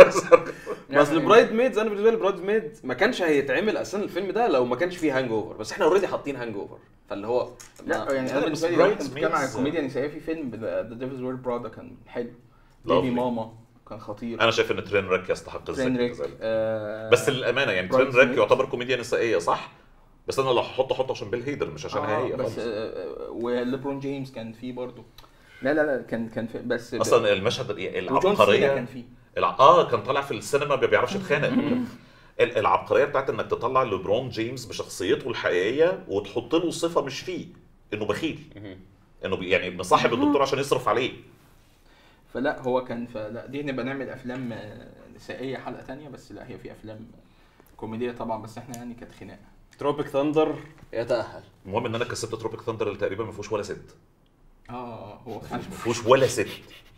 بس البرايد ميدز انا بالنسبه لي برايد ميد ما كانش هيتعمل اساسا الفيلم ده لو ما كانش فيه هانج اوفر بس احنا اوريدي حاطين هانج اوفر فاللي هو لا يعني لا، انا بس بالنسبه لي لو احنا Bridesmaids- بنتكلم عن كوميديا نسائيه في فيلم ذا ديفلز وير برادا كان حلو بيبي Lovely. ماما كان خطير انا شايف ان ترين ريك يستحق ترين الذكر ريك كذلك آه، بس للامانه يعني ترين Bridesmaids. ريك يعتبر كوميديا نسائيه صح؟ بس انا لو هحطه احطه عشان بيل هيدر مش عشان آه، هي بس خالص. آه، آه، وليبرون جيمس كان فيه برضه لا لا لا كان كان في بس اصلا المشهد ال- وجون سينا العبقريه كان فيه الع... اه كان طالع في السينما ما بيعرفش يتخانق ال- العبقريه بتاعت انك تطلع ليبرون جيمس بشخصيته الحقيقيه وتحط له صفه مش فيه انه بخيل انه بي... يعني مصاحب الدكتور عشان يصرف عليه فلا هو كان فلا دي نبقى نعمل افلام آه، نسائيه حلقه تانية بس لا هي في افلام كوميديه طبعا بس احنا يعني كانت خناقه تروبيك ثاندر يتاهل المهم ان انا كسبت تروبيك ثاندر اللي تقريبا ما فيهوش ولا ست اه اه هو كان ما فيهوش ولا ست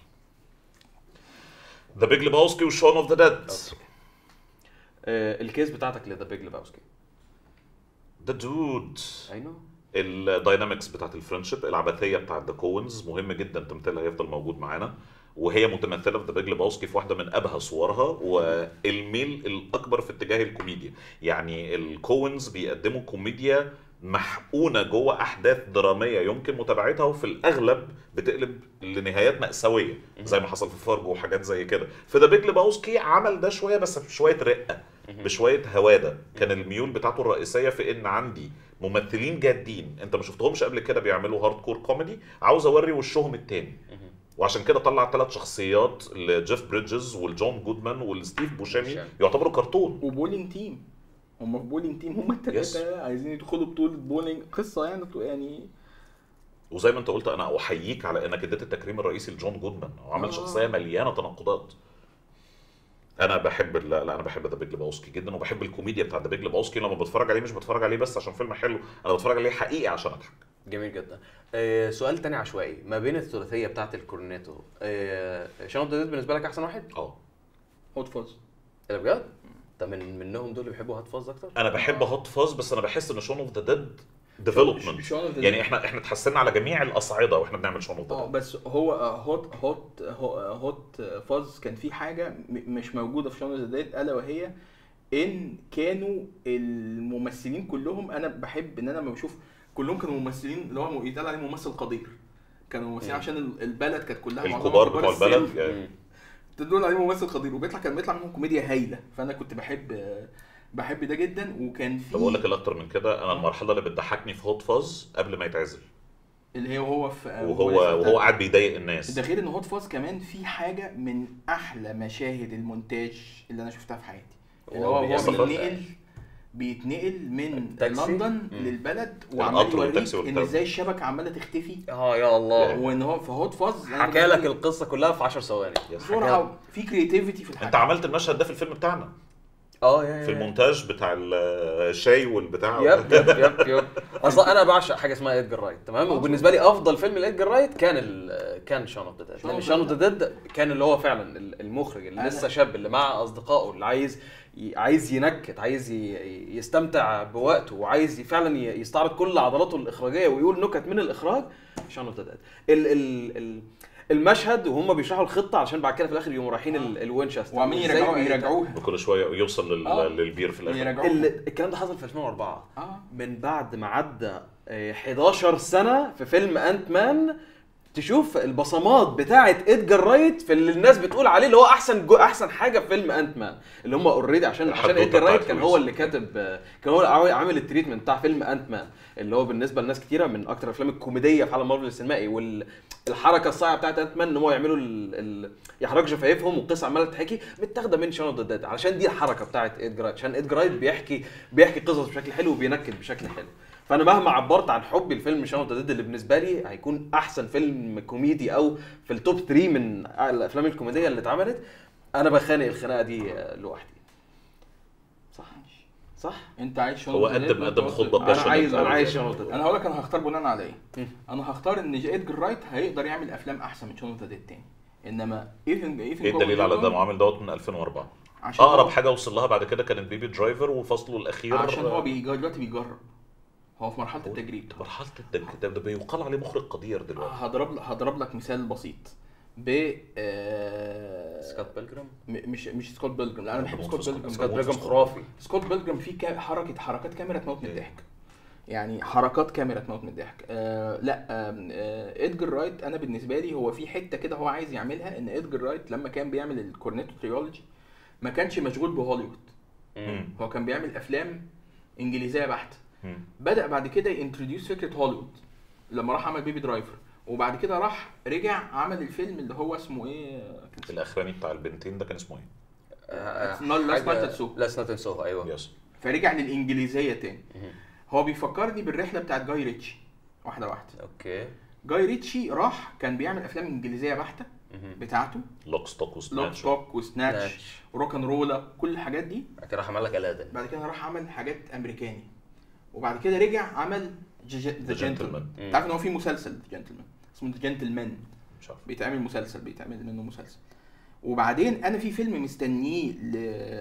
ذا بيج ليباوسكي وشون اوف ذا ديد آه الكيس بتاعتك لذا بيج لباوسكي ذا دود اي نو الداينامكس بتاعت الفرنشيب العبثيه بتاعت ذا كوينز مهم جدا تمثيلها هيفضل موجود معانا وهي متمثله في ذا بيج لباوسكي في واحده من ابهى صورها والميل الاكبر في اتجاه الكوميديا يعني الكوينز بيقدموا كوميديا محقونه جوه احداث دراميه يمكن متابعتها وفي الاغلب بتقلب لنهايات ماساويه زي ما حصل في فارجو وحاجات زي كده في ذا بيج لباوسكي عمل ده شويه بس بشويه رقه بشويه هواده كان الميول بتاعته الرئيسيه في ان عندي ممثلين جادين انت ما شفتهمش قبل كده بيعملوا هارد كور كوميدي عاوز اوري وشهم التاني وعشان كده طلع ثلاث شخصيات لجيف بريدجز والجون جودمان والستيف بوشامي بوشامي. يعتبروا كرتون وبولينج تيم هم في بولينج تيم هم الثلاثه عايزين يدخلوا بطوله بولينج قصه يعني يعني وزي ما انت قلت انا احييك على انك اديت التكريم الرئيسي لجون جودمان هو عمل آه. شخصيه مليانه تناقضات انا بحب ال- لا انا بحب ذا بيج لباوسكي جدا وبحب الكوميديا بتاع ذا بيج لباوسكي لما بتفرج عليه مش بتفرج عليه بس عشان فيلم حلو انا بتفرج عليه حقيقي عشان اضحك جميل جدا آه سؤال تاني عشوائي ما بين الثلاثيه بتاعت الكورنيتو آه شان اوف ذا ديد بالنسبه لك احسن واحد؟ اه هوت فوز ايه ده بجد؟ طب من منهم دول اللي بيحبوا هات فاز اكتر؟ انا بحب هوت فاز بس انا بحس ان شون اوف ذا ديد ديفلوبمنت شون اوف ذا يعني احنا احنا اتحسنا على جميع الاصعده واحنا بنعمل شون اوف ذا اه ديد بس هو هوت هوت هوت فاز كان في حاجه م- مش موجوده في شون ذا ديد الا وهي ان كانوا الممثلين كلهم انا بحب ان انا لما بشوف كلهم كانوا ممثلين اللي هو يتقال عليه ممثل قدير كانوا ممثلين عشان ال- البلد كانت كلها معظمها الكبار بتوع السن. البلد يعني تدل عليه ممثل قدير وبيطلع كان بيطلع منهم كوميديا هايله فانا كنت بحب بحب ده جدا وكان في طب اقول لك الاكتر من كده انا المرحله اللي بتضحكني في هوت فاز قبل ما يتعزل اللي هي وهو في وهو وهو قاعد بيضايق الناس ده غير ان هوت فاز كمان في حاجه من احلى مشاهد المونتاج اللي انا شفتها في حياتي اللي هو وهو هو بيسافر. بيتنقل بيتنقل من التاكسي؟ لندن مم. للبلد وعمال القطر يوريك والتاكسي ان والبتاع. ازاي الشبكه عماله تختفي اه يا الله وان هو في هوت فاز أنا حكى لك بالنسبة لي القصه كلها في 10 ثواني بسرعه في كرياتيفيتي في الحاجه انت عملت المشهد ده في الفيلم بتاعنا اه يا يا في يا. المونتاج بتاع الشاي والبتاع يب يب يب يب اصلا انا بعشق حاجه اسمها ايدجر رايت تمام وبالنسبه لي افضل فيلم لايدجر رايت كان ال كان شان اوف ذا ديد Shaun لان of the شان اوف ذا ديد كان اللي هو فعلا ال- المخرج اللي أنا- لسه شاب اللي مع اصدقائه اللي عايز ي- عايز ينكت عايز ي- ي- يستمتع بوقته وعايز ي- فعلا ي- يستعرض كل عضلاته الاخراجيه ويقول نكت من الاخراج شان اوف ذا ديد ال ال ال المشهد وهم بيشرحوا الخطه عشان بعد كده في الاخر يقوموا رايحين ال- الوينشستر وعمالين وإزاي يرجعوا بيت- يرجعوها وكل شويه يوصل لل... آه. للبير في الاخر يرجعوها ال- الكلام ده حصل في 2004 اه من بعد ما عدى آه، 11 سنه في فيلم انت مان تشوف البصمات بتاعه ادجار رايت في اللي الناس بتقول عليه اللي هو احسن جو احسن حاجه في فيلم انت مان اللي هم اوريدي عشان عشان الحدوتة ادجار رايت بتاعت كان لويس. هو اللي كاتب آه، كان هو اللي عامل التريتمنت بتاع فيلم انت مان اللي هو بالنسبه لناس كتيره من اكتر الافلام الكوميديه في عالم مارفل السينمائي والحركه الصايعه بتاعت انت مان ان هم يعملوا ال... ال... يحركوا شفايفهم والقصه عماله تتحكي متاخده من شان اوف ذا ديد علشان دي الحركه بتاعت ادجار رايت عشان ادجار رايت بيحكي بيحكي قصص بشكل حلو وبينكد بشكل حلو فانا مهما عبرت عن حبي لفيلم شان اوف ذا ديد اللي بالنسبه لي هيكون احسن فيلم كوميدي او في التوب 3 من الافلام الكوميديه اللي اتعملت انا بخانق الخناقه دي آه، لوحدي صح صح انت عايز شون هو اوف ذا قدم- ديد قدم وأنت خطبة قلت- باشا. انا عايز انا أوي. عايز شان اوف ذا ديد انا هقول لك انا هختار بناء على ايه مم. انا هختار ان ادجر رايت هيقدر يعمل افلام احسن من شون اوف ذا ديد تاني انما ايفن ايفن ايه الدليل على ده معامل دوت من 2004 عشان اقرب هو- حاجه وصل لها بعد كده كانت بيبي درايفر وفصله الاخير عشان هو بيجرب دلوقتي بيجرب هو في مرحله التجريب مرحله التج... ده, ده بيقال عليه مخرج قدير دلوقتي هضرب هضرب لك مثال بسيط ب آه، سكوت بيلجرام م- مش مش سكوت بيلجرام لا انا بحب بموت سكوت في سكوت- بيلجرام سكوت بموت بيلجرام في خرافي سكوت بيلجرام فيه كا- حركه حركات كاميرا تموت من إيه. الضحك يعني حركات كاميرا تموت من الضحك آه لا آه آه ادجر رايت انا بالنسبه لي هو في حته كده هو عايز يعملها ان ادجر رايت لما كان بيعمل الكورنيتو تريولوجي ما كانش مشغول بهوليوود مم. هو كان بيعمل افلام انجليزيه بحته مم. بدا بعد كده ينتروديوس فكره هوليوود لما راح عمل بيبي درايفر وبعد كده راح رجع عمل الفيلم اللي هو اسمه ايه كان اسمه الاخراني بتاع البنتين ده كان اسمه ايه؟ Last Night at Soho. لاست نايت سوهو ايوه يس فرجع للانجليزيه تاني مهم. هو بيفكرني بالرحله بتاعت جاي ريتشي واحده واحده اوكي جاي ريتشي راح كان بيعمل افلام انجليزيه بحته مهم. بتاعته لوك ستوك لوك وسناتش ستوك وسناتش سناتش. وروك اند رولا كل الحاجات دي بعد كده راح عمل لك الادن بعد كده راح عمل حاجات امريكاني وبعد كده رجع عمل ذا The جنتلمان Gentleman. انت عارف ان هو في مسلسل ذا جنتلمان اسمه ذا جنتلمان مش عارف بيتعمل مسلسل بيتعمل منه مسلسل وبعدين انا في فيلم مستنيه ل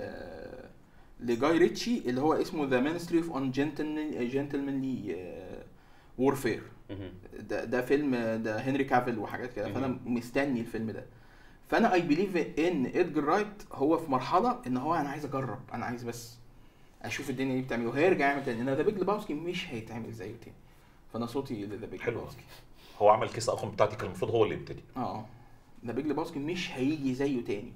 لجاي ريتشي اللي هو اسمه ذا مينستري اوف ان جنتلمانلي وورفير مهم. ده ده فيلم ده هنري كافيل وحاجات كده فانا مستني الفيلم ده فانا اي بليف ان ادجر رايت هو في مرحله ان هو انا عايز اجرب انا عايز بس اشوف الدنيا دي بتعمل إيه، وهيرجع يعمل تاني انا ذا بيج لباوسكي مش هيتعمل زيه تاني فانا صوتي لذا بيج حلو لباوسكي هو عمل كيس اخم بتاعتي كان المفروض هو اللي يبتدي اه ذا بيج لباوسكي مش هيجي زيه تاني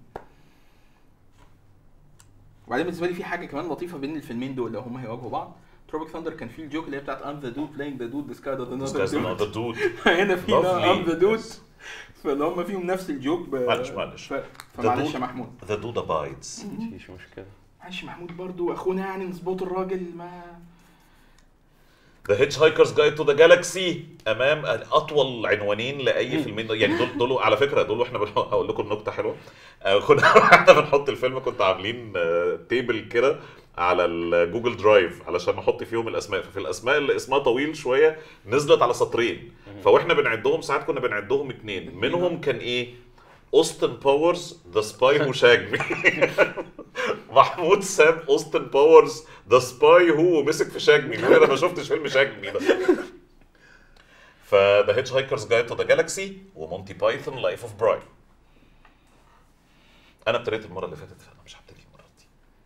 وبعدين بالنسبه لي في حاجه كمان لطيفه بين الفيلمين دول لو هم هيواجهوا بعض تروبيك ثاندر كان فيه الجوك اللي هي بتاعت ام ذا دود بلاينج ذا دود ذا سكاي This guy's another dude هنا في Lovely. ام ذا دود Yes. فاللي هم فيهم نفس الجوك ب... معلش، معلش. ف... فمعلش dude- يا محمود The dude abides مفيش مشكله معلش محمود برضو اخونا يعني نظبط الراجل ما ذا هيتش هايكرز جايد تو ذا جالاكسي امام اطول عنوانين لاي فيلمين يعني دول دول على فكره دول واحنا بنح- هقول لكم نكته حلوه آه، كنا احنا بنحط الفيلم كنت عاملين آه، تيبل كده على الجوجل درايف علشان نحط فيهم الاسماء ففي الاسماء اللي اسمها طويل شويه نزلت على سطرين فواحنا بنعدهم ساعات كنا بنعدهم اتنين منهم كان ايه اوستن باورز ذا سباي هو شاج مي محمود ساب اوستن باورز ذا سباي هو مسك في شاج مي انا ما شفتش فيلم شاج مي ده فذا هيتش هايكرز جايد تو ذا جالاكسي ومونتي بايثون لايف اوف براين انا ابتديت المره اللي فاتت فانا مش هبتدي المره دي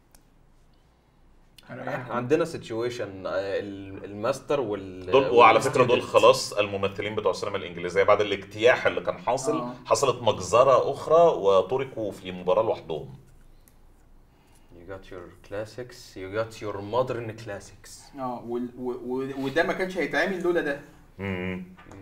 عندنا سيتويشن الماستر وال دول وعلى فكره دول والستودنت. خلاص الممثلين بتوع السينما الانجليزيه بعد الاجتياح اللي كان حاصل آه. حصلت مجزره اخرى وتركوا في مباراه لوحدهم You got your classics, you got your modern classics. اه وال- و- و- وده ما كانش هيتعمل لولا ده يعني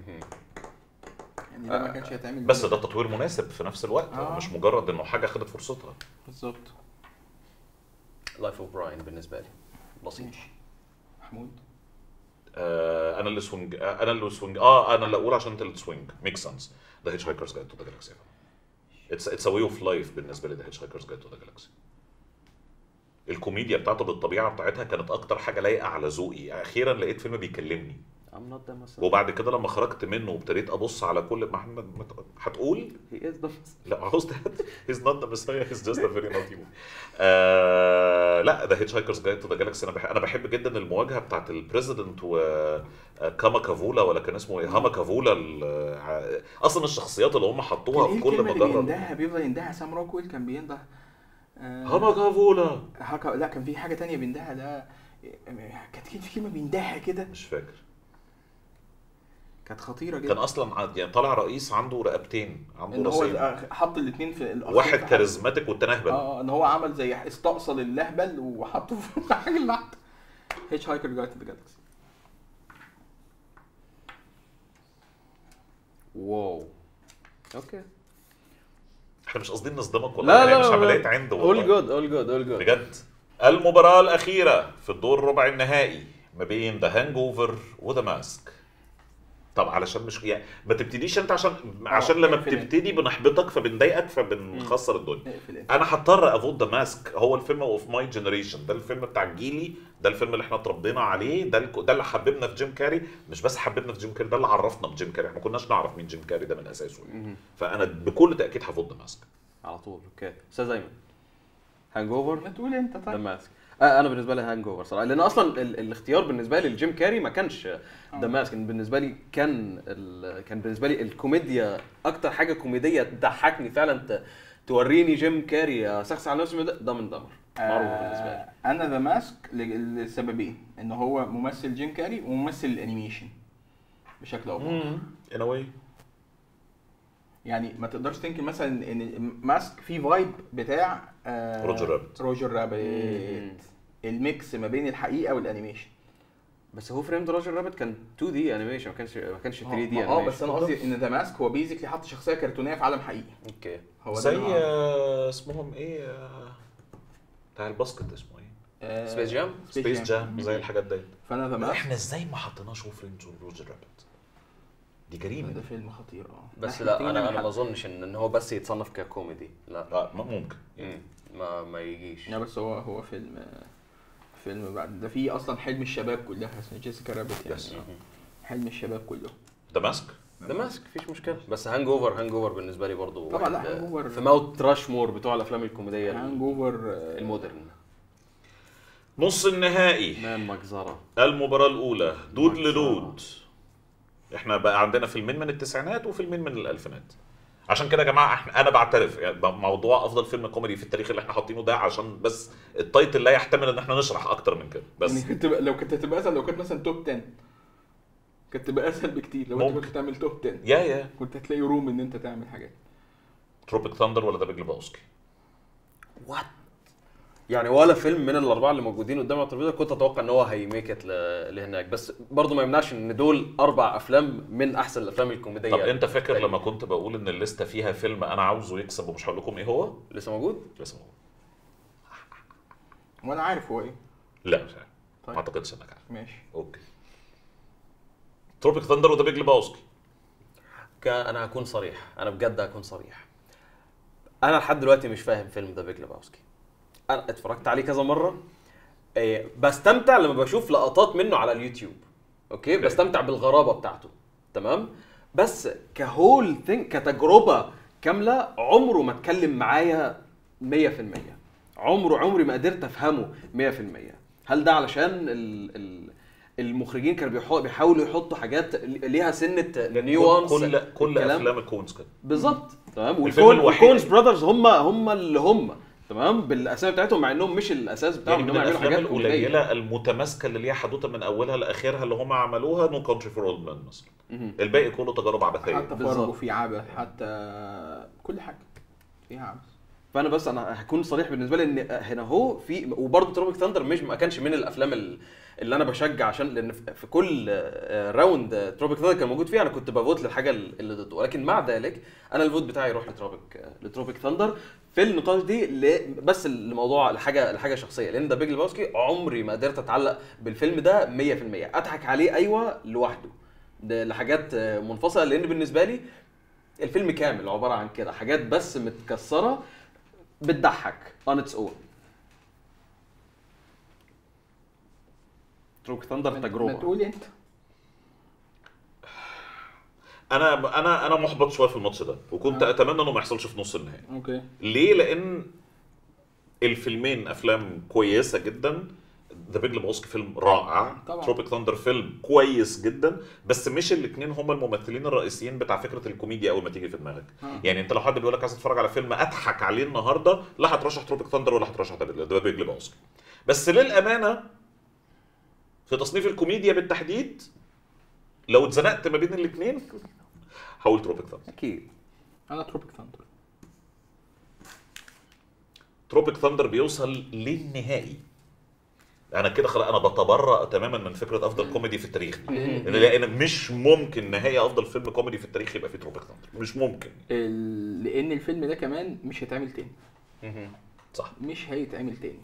ده ما كانش هيتعمل بس لولا ده تطوير مناسب في نفس الوقت آه. مش مجرد انه حاجه خدت فرصتها بالظبط Life of Brian بالنسبة لي بسيط. ماشي محمود آه انا اللي سوينج آه انا اللي سوينج اه انا اللي اقول عشان انت اللي سوينج ميك سنس ذا هيتش هايكرز جايد تو ذا جالاكسي اتس اتس ا واي اوف لايف بالنسبه لي ذا هيتش هايكرز جايد تو ذا جالاكسي الكوميديا بتاعته بالطبيعه بتاعتها كانت اكتر حاجه لايقه على ذوقي اخيرا لقيت فيلم بيكلمني I'm not the master. وبعد كده لما خرجت منه وابتديت ابص على كل محمد هتقول He is the master. لا عاوز هيز نوت ذا ميسايا هيز جاست ا فيري نوتي موفي لا ذا هيتش هايكرز جايد تو ذا جالاكسي انا بحب انا بحب جدا المواجهه بتاعت البريزيدنت وكاما كافولا ولا كان اسمه ايه هاما كافولا ال- ع- اصلا الشخصيات اللي هم حطوها كان في ايه كل الكلمه اللي مجره بيندهها بيفضل يندهها سام روكويل كان بينده آه، هاما كافولا هكا لا كان في حاجه تانية بيندهها ده كانت كان في كلمه بيندهها كده مش فاكر كانت خطيره كان جدا اصلا ع- يعني طالع رئيس عنده رقبتين عنده ان هو راسين حط الاثنين في الأخير واحد في حاجة. كاريزماتيك والتاني اهبل اه ان هو عمل زي استأصل اللهبل وحطه في حاجه اللي تحت هيتش هايكر جايد تو ذا جالكسي واو. اوكي. احنا مش قاصدين نصدمك لا والله لا مش لا عمليه عند all والله good all good all good. بجد المباراة الأخيرة في الدور الربع النهائي ما بين ذا هانج اوفر وذا ماسك طب علشان مش يعني ما تبتديش انت عشان عشان لما اقفل انت. بتبتدي بنحبطك فبنضايقك فبنخسر الدنيا اقفل انت انا هضطر افوت ذا ماسك هو الفيلم اوف ماي جنريشن ده الفيلم بتاع جيلي ده الفيلم اللي احنا اتربينا عليه ده الك- ده اللي حببنا في جيم كاري مش بس حببنا في جيم كاري ده اللي عرفنا بجيم كاري احنا ما كناش نعرف مين جيم كاري ده من اساسه يعني. فانا بكل تاكيد هفوت ذا ماسك على طول اوكي. استاذ ايمن. هانج اوفر ما تقول انت ذا طيب ماسك. آه انا بالنسبه لي هانج اوفر صراحه لان اصلا ال الاختيار بالنسبه لي لجيم كاري ما كانش ذا ماسك بالنسبه لي كان ال كان بالنسبه لي الكوميديا اكتر حاجه كوميديه تضحكني فعلا ت- توريني جيم كاري شخص على نفسه ده من دمر معروف بالنسبه لي آه، انا ذا ماسك لسببين ان هو ممثل جيم كاري وممثل الانيميشن بشكل او باخر ان واي يعني ما تقدرش تنكر مثلا ان ماسك فيه فايب بتاع آه روجر رابت. روجر مم. رابت الميكس ما بين الحقيقه والانيميشن بس هو فريم روجر رابت كان 2 دي انيميشن ما كانش ما كانش 3 دي اه بس انا قصدي ان ذا ماسك هو بيزيكلي حط شخصيه كرتونيه في عالم حقيقي اوكي هو ده زي اللي هو عمله. آه، اسمهم ايه آه، بتاع الباسكت اسمه ايه آه، سبيس جام سبيس جام زي الحاجات دي فانا ذا ماسك احنا ازاي ما حطيناش وفرين جون روجر رابت دي جريمه ده دي فيلم خطير اه بس إحنا لا محتاجين انا نعمل انا ما حلقة. اظنش ان ان هو بس يتصنف ككوميدي لا آه م- ممكن مم. ما ما يجيش لا بس هو هو فيلم فيلم بعد ده فيه اصلا حلم الشباب كلها اسمه جيسيكا رابت يعني Yes. حلم الشباب كله ذا ماسك ذا ماسك مفيش مشكله بس هانج اوفر هانج اوفر بالنسبه لي برضو طبعا لا، واحد، Hangover- في موت راشمور بتوع الافلام الكوميديه هانج اوفر المودرن نص النهائي مان مجزره المباراة الأولى دود مجزرة. لدود احنا بقى عندنا فيلمين من التسعينات وفيلمين من الألفينات عشان كده يا جماعة احنا انا بعترف يعني ب- موضوع افضل فيلم كوميدي في التاريخ اللي احنا حاطينه ده عشان بس التايتل لا يحتمل ان احنا نشرح اكتر من كده يعني بس كنت بقى لو كنت هتبقى اسهل لو كانت مثلا توب 10 كانت تبقى اسهل بكتير لو انت ممكن. كنت تعمل توب 10 يا يا كنت هتلاقي روم ان انت تعمل حاجات تروبيك ثاندر ولا ذا بيج لباوسكي وات يعني ولا فيلم من الاربعه اللي موجودين قدام على الترابيزه كنت اتوقع ان هو هيميك لهناك بس برضه ما يمنعش ان دول اربع افلام من احسن الافلام الكوميديه طب انت فاكر بالتاريخ. لما كنت بقول ان الليسته فيها فيلم انا عاوزه يكسب ومش هقول لكم ايه هو؟ لسه موجود لسه موجود. وانا عارف هو ايه لا مش عارف طيب. ما اعتقدش انك عارف ماشي اوكي تروبيك ثاندر وذا بيج لباوسكي ك- انا هكون صريح انا بجد هكون صريح انا لحد دلوقتي مش فاهم فيلم ذا بيج لباوسكي انا اتفرجت عليه كذا مره إيه، بستمتع لما بشوف لقطات منه على اليوتيوب اوكي أوكي. بستمتع بالغرابه بتاعته تمام بس كهول ثينك كتجربه كامله عمره ما اتكلم معايا 100% عمره عمري ما قدرت افهمه 100% هل ده علشان ال ال المخرجين كانوا بيحو- بيحاولوا يحطوا حاجات ليها سنه نيوانس كل كل الكلام؟ افلام الكونز كده بالظبط تمام الفيلم والكون الوحيد- والكونز براذرز هم هم اللي هم تمام بالاسامي بتاعتهم مع انهم مش الاساس بتاعهم يعني انهم من يعملوا الافلام حاجات كوميديه القليله المتماسكه اللي ليها حدوته من اولها لاخرها اللي هم عملوها نو كونتري فور اولد مان مثلا مهم. الباقي كله تجارب عبثيه حتى بالظبط. فرج وفي عبث حتى كل حاجه فيها عبث فانا بس انا هكون صريح بالنسبه لي ان هنا هو في وبرضه تروبيك ثاندر مش ما كانش من الافلام ال- اللي انا بشجع عشان لان في في كل آه، راوند تروبيك ثاندر كان موجود فيها انا كنت بفوت للحاجه اللي ضده ولكن مع ذلك انا الفوت بتاعي يروح لتروبيك آه، لتروبيك ثاندر في النقاش دي ل- بس الموضوع لحاجه لحاجه شخصيه لان ده بيج لباوسكي عمري ما قدرت اتعلق بالفيلم ده 100% اضحك عليه ايوه لوحده ده لحاجات آه، منفصله لان بالنسبه لي الفيلم كامل عباره عن كده حاجات بس متكسره بتضحك on its own تروك ثاندر ما تجربه تقول انت انا انا انا محبط شويه في الماتش ده وكنت آه. اتمنى انه ما يحصلش في نص النهائي اوكي ليه لان الفيلمين افلام كويسه جدا ذا بيج لبوسكي فيلم رائع طبعا. تروبيك ثاندر فيلم كويس جدا بس مش الاثنين هم الممثلين الرئيسيين بتاع فكره الكوميديا اول ما تيجي في دماغك آه. يعني انت لو حد بيقول لك عايز تتفرج على فيلم اضحك عليه النهارده لا هترشح تروبيك ثاندر ولا هترشح ذا بيج لبوسكي بس للامانه في تصنيف الكوميديا بالتحديد لو اتزنقت ما بين الاثنين هقول تروبيك ثاندر اكيد انا تروبيك ثاندر تروبيك ثاندر بيوصل للنهائي انا كده خلاص انا بتبرأ تماما من فكره افضل كوميدي في التاريخ دي لان لأن مش ممكن نهائي افضل فيلم كوميدي في التاريخ يبقى فيه تروبيك ثاندر مش ممكن ال- لان الفيلم ده كمان مش هيتعمل تاني صح مش هيتعمل تاني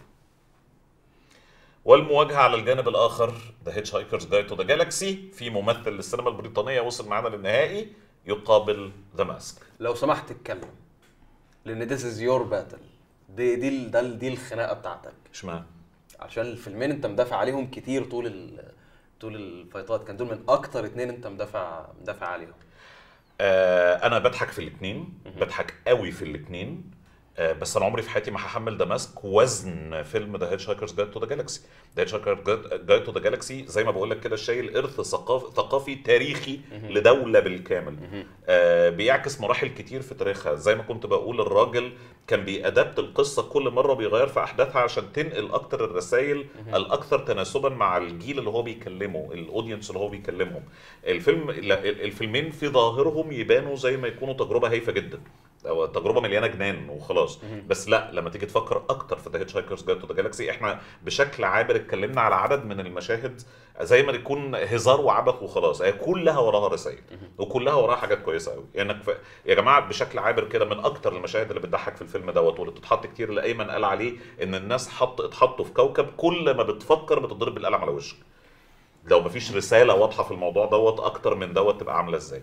والمواجهه على الجانب الاخر ذا هيتش هايكرز جايد تو ذا جالاكسي في ممثل للسينما البريطانيه وصل معانا للنهائي يقابل ذا ماسك لو سمحت اتكلم لان this is your battle دي دي ال- ده ال- دي الخناقه بتاعتك اشمعنى عشان الفيلمين انت مدافع عليهم كتير طول ال طول الفايتات كان دول من اكتر اتنين انت مدافع مدافع عليهم آه انا بضحك في الاثنين بضحك قوي في الاثنين آه بس انا عمري في حياتي ما هحمل دماسك وزن فيلم ذا هيتش هايكرز جايد تو ذا جالاكسي ذا هيتش هايكرز جايد تو ذا جالاكسي زي ما بقول لك كده شايل ارث ثقافي ثقافي تاريخي لدوله بالكامل آه بيعكس مراحل كتير في تاريخها زي ما كنت بقول الراجل كان بيأدبت القصه كل مره بيغير في احداثها عشان تنقل اكتر الرسائل الاكثر تناسبا مع الجيل اللي هو بيكلمه الاودينس اللي هو بيكلمهم الفيلم لا، الفيلمين في ظاهرهم يبانوا زي ما يكونوا تجربه هايفه جدا او تجربه مليانه جنان وخلاص بس لا لما تيجي تفكر اكتر في ذا هيتش هايكرز جايد تو ذا جالاكسي احنا بشكل عابر اتكلمنا على عدد من المشاهد زي ما يكون هزار وعبث وخلاص هي كلها وراها رسائل وكلها وراها حاجات كويسه قوي يعني ف... يا جماعه بشكل عابر كده من اكتر المشاهد اللي بتضحك في الفيلم دوت واللي بتتحط كتير اللي ايمن قال عليه ان الناس حط اتحطوا في كوكب كل ما بتفكر بتضرب بالقلم على وشك لو مفيش رساله واضحه في الموضوع دوت اكتر من دوت تبقى عامله ازاي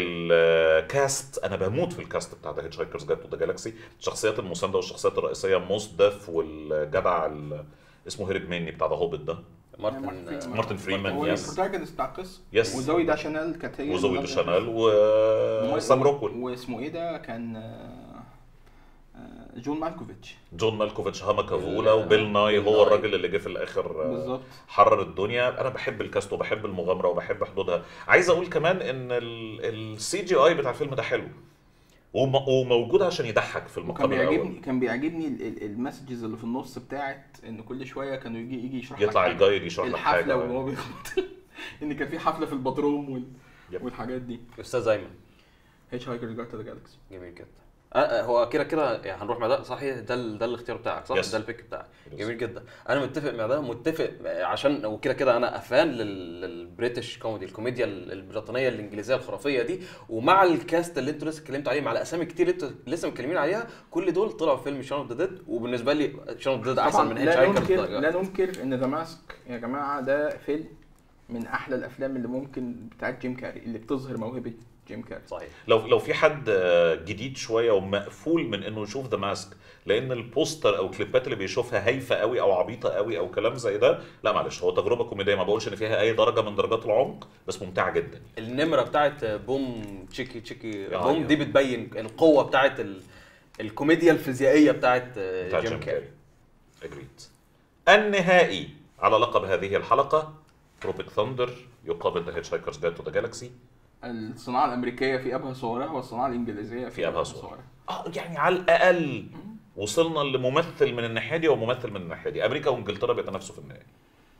الكاست انا بموت في الكاست بتاع ذا هيتش هايكرز جايد تو ذا جالاكسي الشخصيات المسانده والشخصيات الرئيسيه موس داف والجدع ال- اسمه هيرب ماني بتاع ذا هوبت ده مارتن مارتن فريمان، هو يس. البروتاجونست بتاع القصه يس. وزوي دا شانيل كانت هي وزوي اللي- دشانيل و- وسام روكويل واسمه ايه ده كان آه، آه، جون مالكوفيتش جون مالكوفيتش هاما كافولا ال- وبيل ناي بيل هو ناي. الراجل اللي جه في الاخر آه، بالظبط حرر الدنيا انا بحب الكاست وبحب المغامره وبحب حدودها عايز اقول كمان ان السي جي اي بتاع الفيلم ده حلو وم- وموجود عشان يضحك في وكان المقام الاول بيعجبني كان بيعجبني ال- ال- المسجز اللي في النص بتاعت ان كل شويه كانوا يجي يجي يشرح لك يطلع حاجة. الجايد يشرح لك الحفله حاجه وهو بيخبط ان كان في حفله في الباتروم وال... يب. والحاجات دي استاذ ايمن هيتش هايكرز جايد تو ذا جالكسي جميل جدا آه، آه، هو كده كده يعني هنروح مع ده صحيح ده ال- ده الاختيار بتاعك صح؟ Yes. ده البيك بتاعك Yes. جميل جدا انا متفق مع ده متفق عشان وكده كده انا افان لل- للبريتش كوميدي الكوميديا ال- البريطانيه الانجليزيه الخرافيه دي ومع الكاست اللي انتوا لسه اتكلمتوا عليه مع الاسامي كتير اللي انتوا لسه متكلمين عليها كل دول طلعوا في فيلم شون اوف ذا ديد وبالنسبه لي شون اوف ذا ديد احسن طبعا من هيتش لا ننكر هايكر لا ننكر ان ذا ماسك يا جماعه ده فيلم من احلى الافلام اللي ممكن بتاعت جيم كاري اللي بتظهر موهبه جيم كاري صحيح لو لو في حد آه، جديد شويه ومقفول من انه يشوف ذا ماسك لان البوستر او الكليبات اللي بيشوفها هايفه قوي او عبيطه قوي او كلام زي ده لا معلش هو تجربه كوميديه ما بقولش ان فيها اي درجه من درجات العمق بس ممتعه جدا النمره بتاعت بوم تشيكي تشيكي آه، بوم أيوة. دي بتبين القوه بتاعت ال... الكوميديا الفيزيائيه بتاعت بتاع جيم كاري اجريد النهائي على لقب هذه الحلقه تروبيك ثاندر يقابل ذا هيتش هايكرز جايد تو ذا جالكسي الصناعه الامريكيه في ابهى صورها والصناعه الانجليزيه في ابهى صورها اه يعني على الاقل وصلنا لممثل من الناحيه دي وممثل من الناحيه دي امريكا وانجلترا بيتنافسوا في النهائي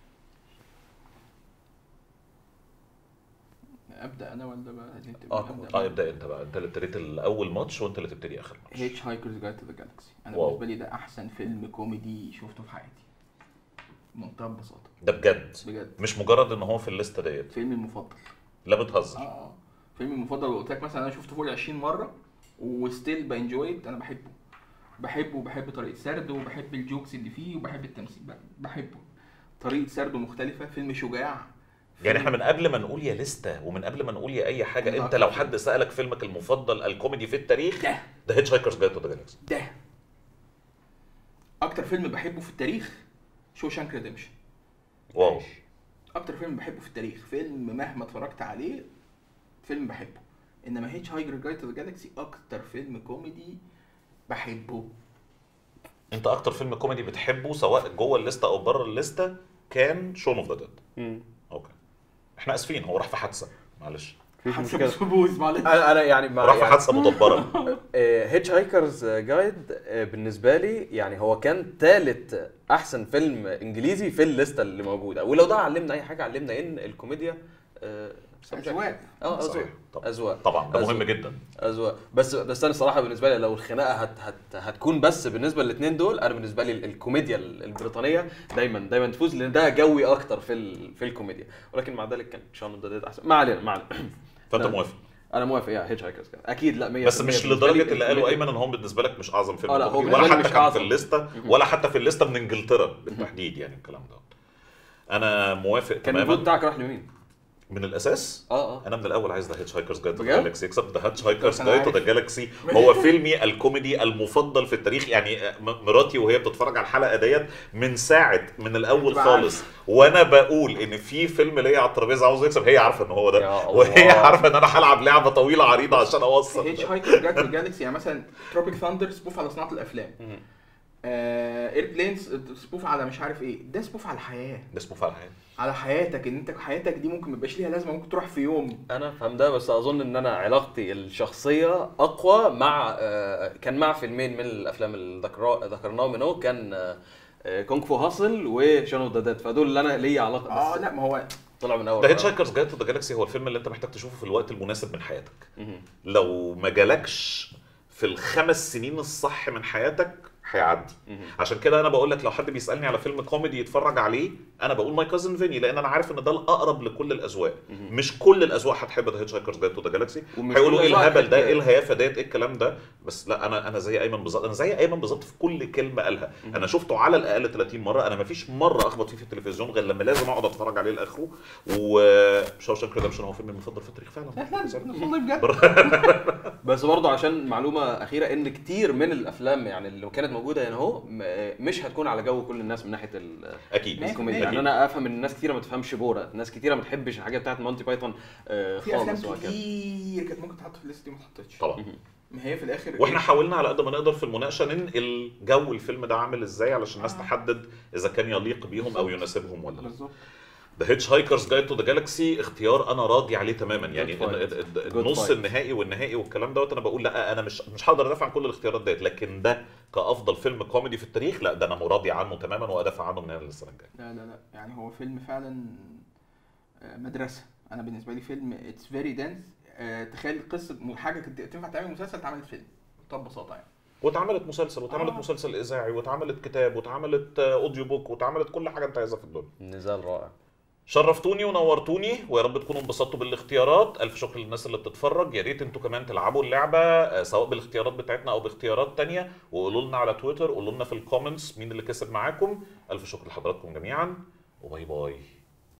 ابدا انا ولا بقى انت آه، اه ابدا انت بقى انت اللي ابتديت الاول ماتش وانت اللي تبتدي اخر ماتش هيتش هايكرز جايد تو ذا جالكسي انا واو. بالنسبه لي ده احسن فيلم كوميدي شفته في حياتي بمنتهى البساطه ده بجد بجد مش مجرد ان هو في الليسته ديت فيلمي المفضل لا اه بتهزر اه فيلمي المفضل لو قلت لك مثلا انا شفته فوق ال 20 مره وستيل بانجوي انا بحبه بحبه وبحب طريقه سرده وبحب الجوكس اللي فيه وبحب التمثيل ب- بحبه طريقه سرده مختلفه فيلم شجاع يعني فيلم- احنا من قبل ما نقول يا لسته ومن قبل ما نقول يا اي حاجه بالظبط. انت لو حد سالك فيلمك المفضل الكوميدي في التاريخ ده ده هيتش هايكرز جايد تو ذا جالكسي ده اكتر فيلم بحبه في التاريخ شو شانك ريديمشن واو اكتر فيلم بحبه في التاريخ فيلم مهما اتفرجت عليه فيلم بحبه انما هيتش هايجر جايد تو ذا جالكسي اكتر فيلم كوميدي بحبه انت اكتر فيلم كوميدي بتحبه سواء جوه الليسته او بره الليسته كان شون اوف ذا ديد اوكي احنا اسفين هو راح في حادثه معلش مفيش حسب مشكله بوز معلش انا انا يعني مع راح في يعني حادثه مدبره هيتش هايكرز جايد بالنسبه لي يعني هو كان ثالث احسن فيلم انجليزي في الليسته اللي موجوده ولو ده علمنا اي حاجه علمنا ان الكوميديا آه، subjective. أذواق. اه صحيح. اذواق طبعا. اذواق طبعا ده مهم أذواق. جدا اذواق بس بس انا الصراحه بالنسبه لي لو الخناقه هت هت هتكون بس بالنسبه للاثنين دول انا بالنسبه لي الكوميديا البريطانيه دايما دايما تفوز لان ده جوي اكتر في ال- في الكوميديا ولكن مع ذلك كان شون اوف ذا ديد احسن ما علينا ما علينا فانت نعم. موافق انا موافق يا هيتش هايكرز اكيد لا 100% بس مش بالنسبة لي لدرجه اللي قالوا الكوميديا- ايمن ان هم بالنسبه لك مش اعظم فيلم آه، لا، هو كوميدي، بالنسبة ولا لي حتى مش كان أعظم. في الليسته ولا حتى في الليسته من انجلترا بالتحديد يعني الكلام ده انا موافق كان الفوت تماما بتاعك راح لمين؟ من الاساس اه اه انا من الاول عايز ذا هيتش هايكرز جايد تو ذا بجد؟ جالكسي يكسب ذا هيتش هايكرز أنا جايد تو ذا عارف. جالكسي هو فيلمي الكوميدي المفضل في التاريخ يعني م- مراتي وهي بتتفرج على الحلقه ديت من ساعه من الاول بتبقى خالص وانا بقول ان في فيلم ليا على الترابيزه عاوز يكسب هي عارفه ان هو يا ده الله. وهي عارفه ان انا هلعب لعبه طويله عريضه عشان اوصل هيتش هايكر جايد تو جالكسي يعني مثلا تروبيك ثاندر سبوف على صناعه الافلام آه اير بلينز سبوف على مش عارف ايه ده سبوف على الحياه ده اسمه فعلا على حياتك ان انت حياتك دي ممكن ما يبقاش ليها لازمه ممكن تروح في يوم انا فاهم ده بس اظن ان انا علاقتي الشخصيه اقوى مع آه، كان مع فيلمين من الافلام اللي ذكرا- ذكرناهم من هو كان آه، آه، كونغ فو هاسل وشون اوف ذا ديد فدول اللي انا ليا علاقه اه بس لا ما هو طلعوا من اول ذا هيتش هايكرز جايد تو ذا جالكسي هو الفيلم اللي انت محتاج تشوفه في الوقت المناسب من حياتك مهم. لو ما جالكش في الخمس سنين الصح من حياتك هيعدي مهم. عشان كده انا بقول لك لو حد بيسالني على فيلم كوميدي يتفرج عليه انا بقول ماي كازن فيني لان انا عارف ان ده الاقرب لكل الاذواق مش كل الاذواق هتحب ذا هيتش هايكرز جايد تو ذا جالكسي ومش هيقولوا كل ايه الأذواق الهبل ده هت- ايه الهيافه ديت ايه الكلام ده بس لا انا انا زي ايمن بالظبط انا زي ايمن بالظبط في كل كلمه قالها انا شفته على الاقل 30 مره انا ما فيش مره اخبط فيه في التلفزيون غير لما لازم اقعد اتفرج عليه لاخره وشاوشانك ريدمشن هو فيلمي المفضل في التاريخ فعلا والله بجد بس برضه عشان معلومه اخيره ان كتير من الافلام يعني اللي كانت موجوده هنا اهو م- مش هتكون على جو كل الناس من ناحيه ال- اكيد مية في الكوميديا المية. يعني انا افهم ان الناس كتيره ما تفهمش بورا ناس كتيره ما تحبش الحاجات بتاعت مونتي بايثون آه، في افلام خالص وهكذا كتير كانت ممكن تتحط في الليست دي وما اتحطتش طبعا ما هي في الاخر واحنا حاولنا على قد ما نقدر في المناقشه ننقل جو الفيلم ده عامل ازاي علشان الناس آه. تحدد اذا كان يليق بيهم او يناسبهم ولا لا بالظبط ذا هيتش هايكرز جايد تو ذا جالكسي اختيار انا راضي عليه تماما يعني Good fight. ال- ال- ال- Good النص fight. النهائي والنهائي والكلام دوت انا بقول لا انا مش مش هقدر ادافع عن كل الاختيارات ديت لكن ده كافضل فيلم كوميدي في التاريخ لا ده انا مراضي عنه تماما وادافع عنه من هنا للسنه الجايه لا لا لا يعني هو فيلم فعلا آه، مدرسه انا بالنسبه لي فيلم اتس فيري دانس تخيل قصه م- حاجه كانت تنفع تعمل مسلسل اتعملت فيلم بكل ببساطه يعني واتعملت مسلسل واتعملت آه. مسلسل اذاعي واتعملت كتاب واتعملت آه، اوديو بوك واتعملت كل حاجه انت عايزها في الدنيا نزال رائع شرفتوني ونورتوني ويا رب تكونوا انبسطتوا بالاختيارات الف شكر للناس اللي بتتفرج يا ريت انتوا كمان تلعبوا اللعبه آه، سواء بالاختيارات بتاعتنا او باختيارات تانية وقولوا لنا على تويتر قولوا لنا في الكومنتس مين اللي كسب معاكم الف شكر لحضراتكم جميعا وباي باي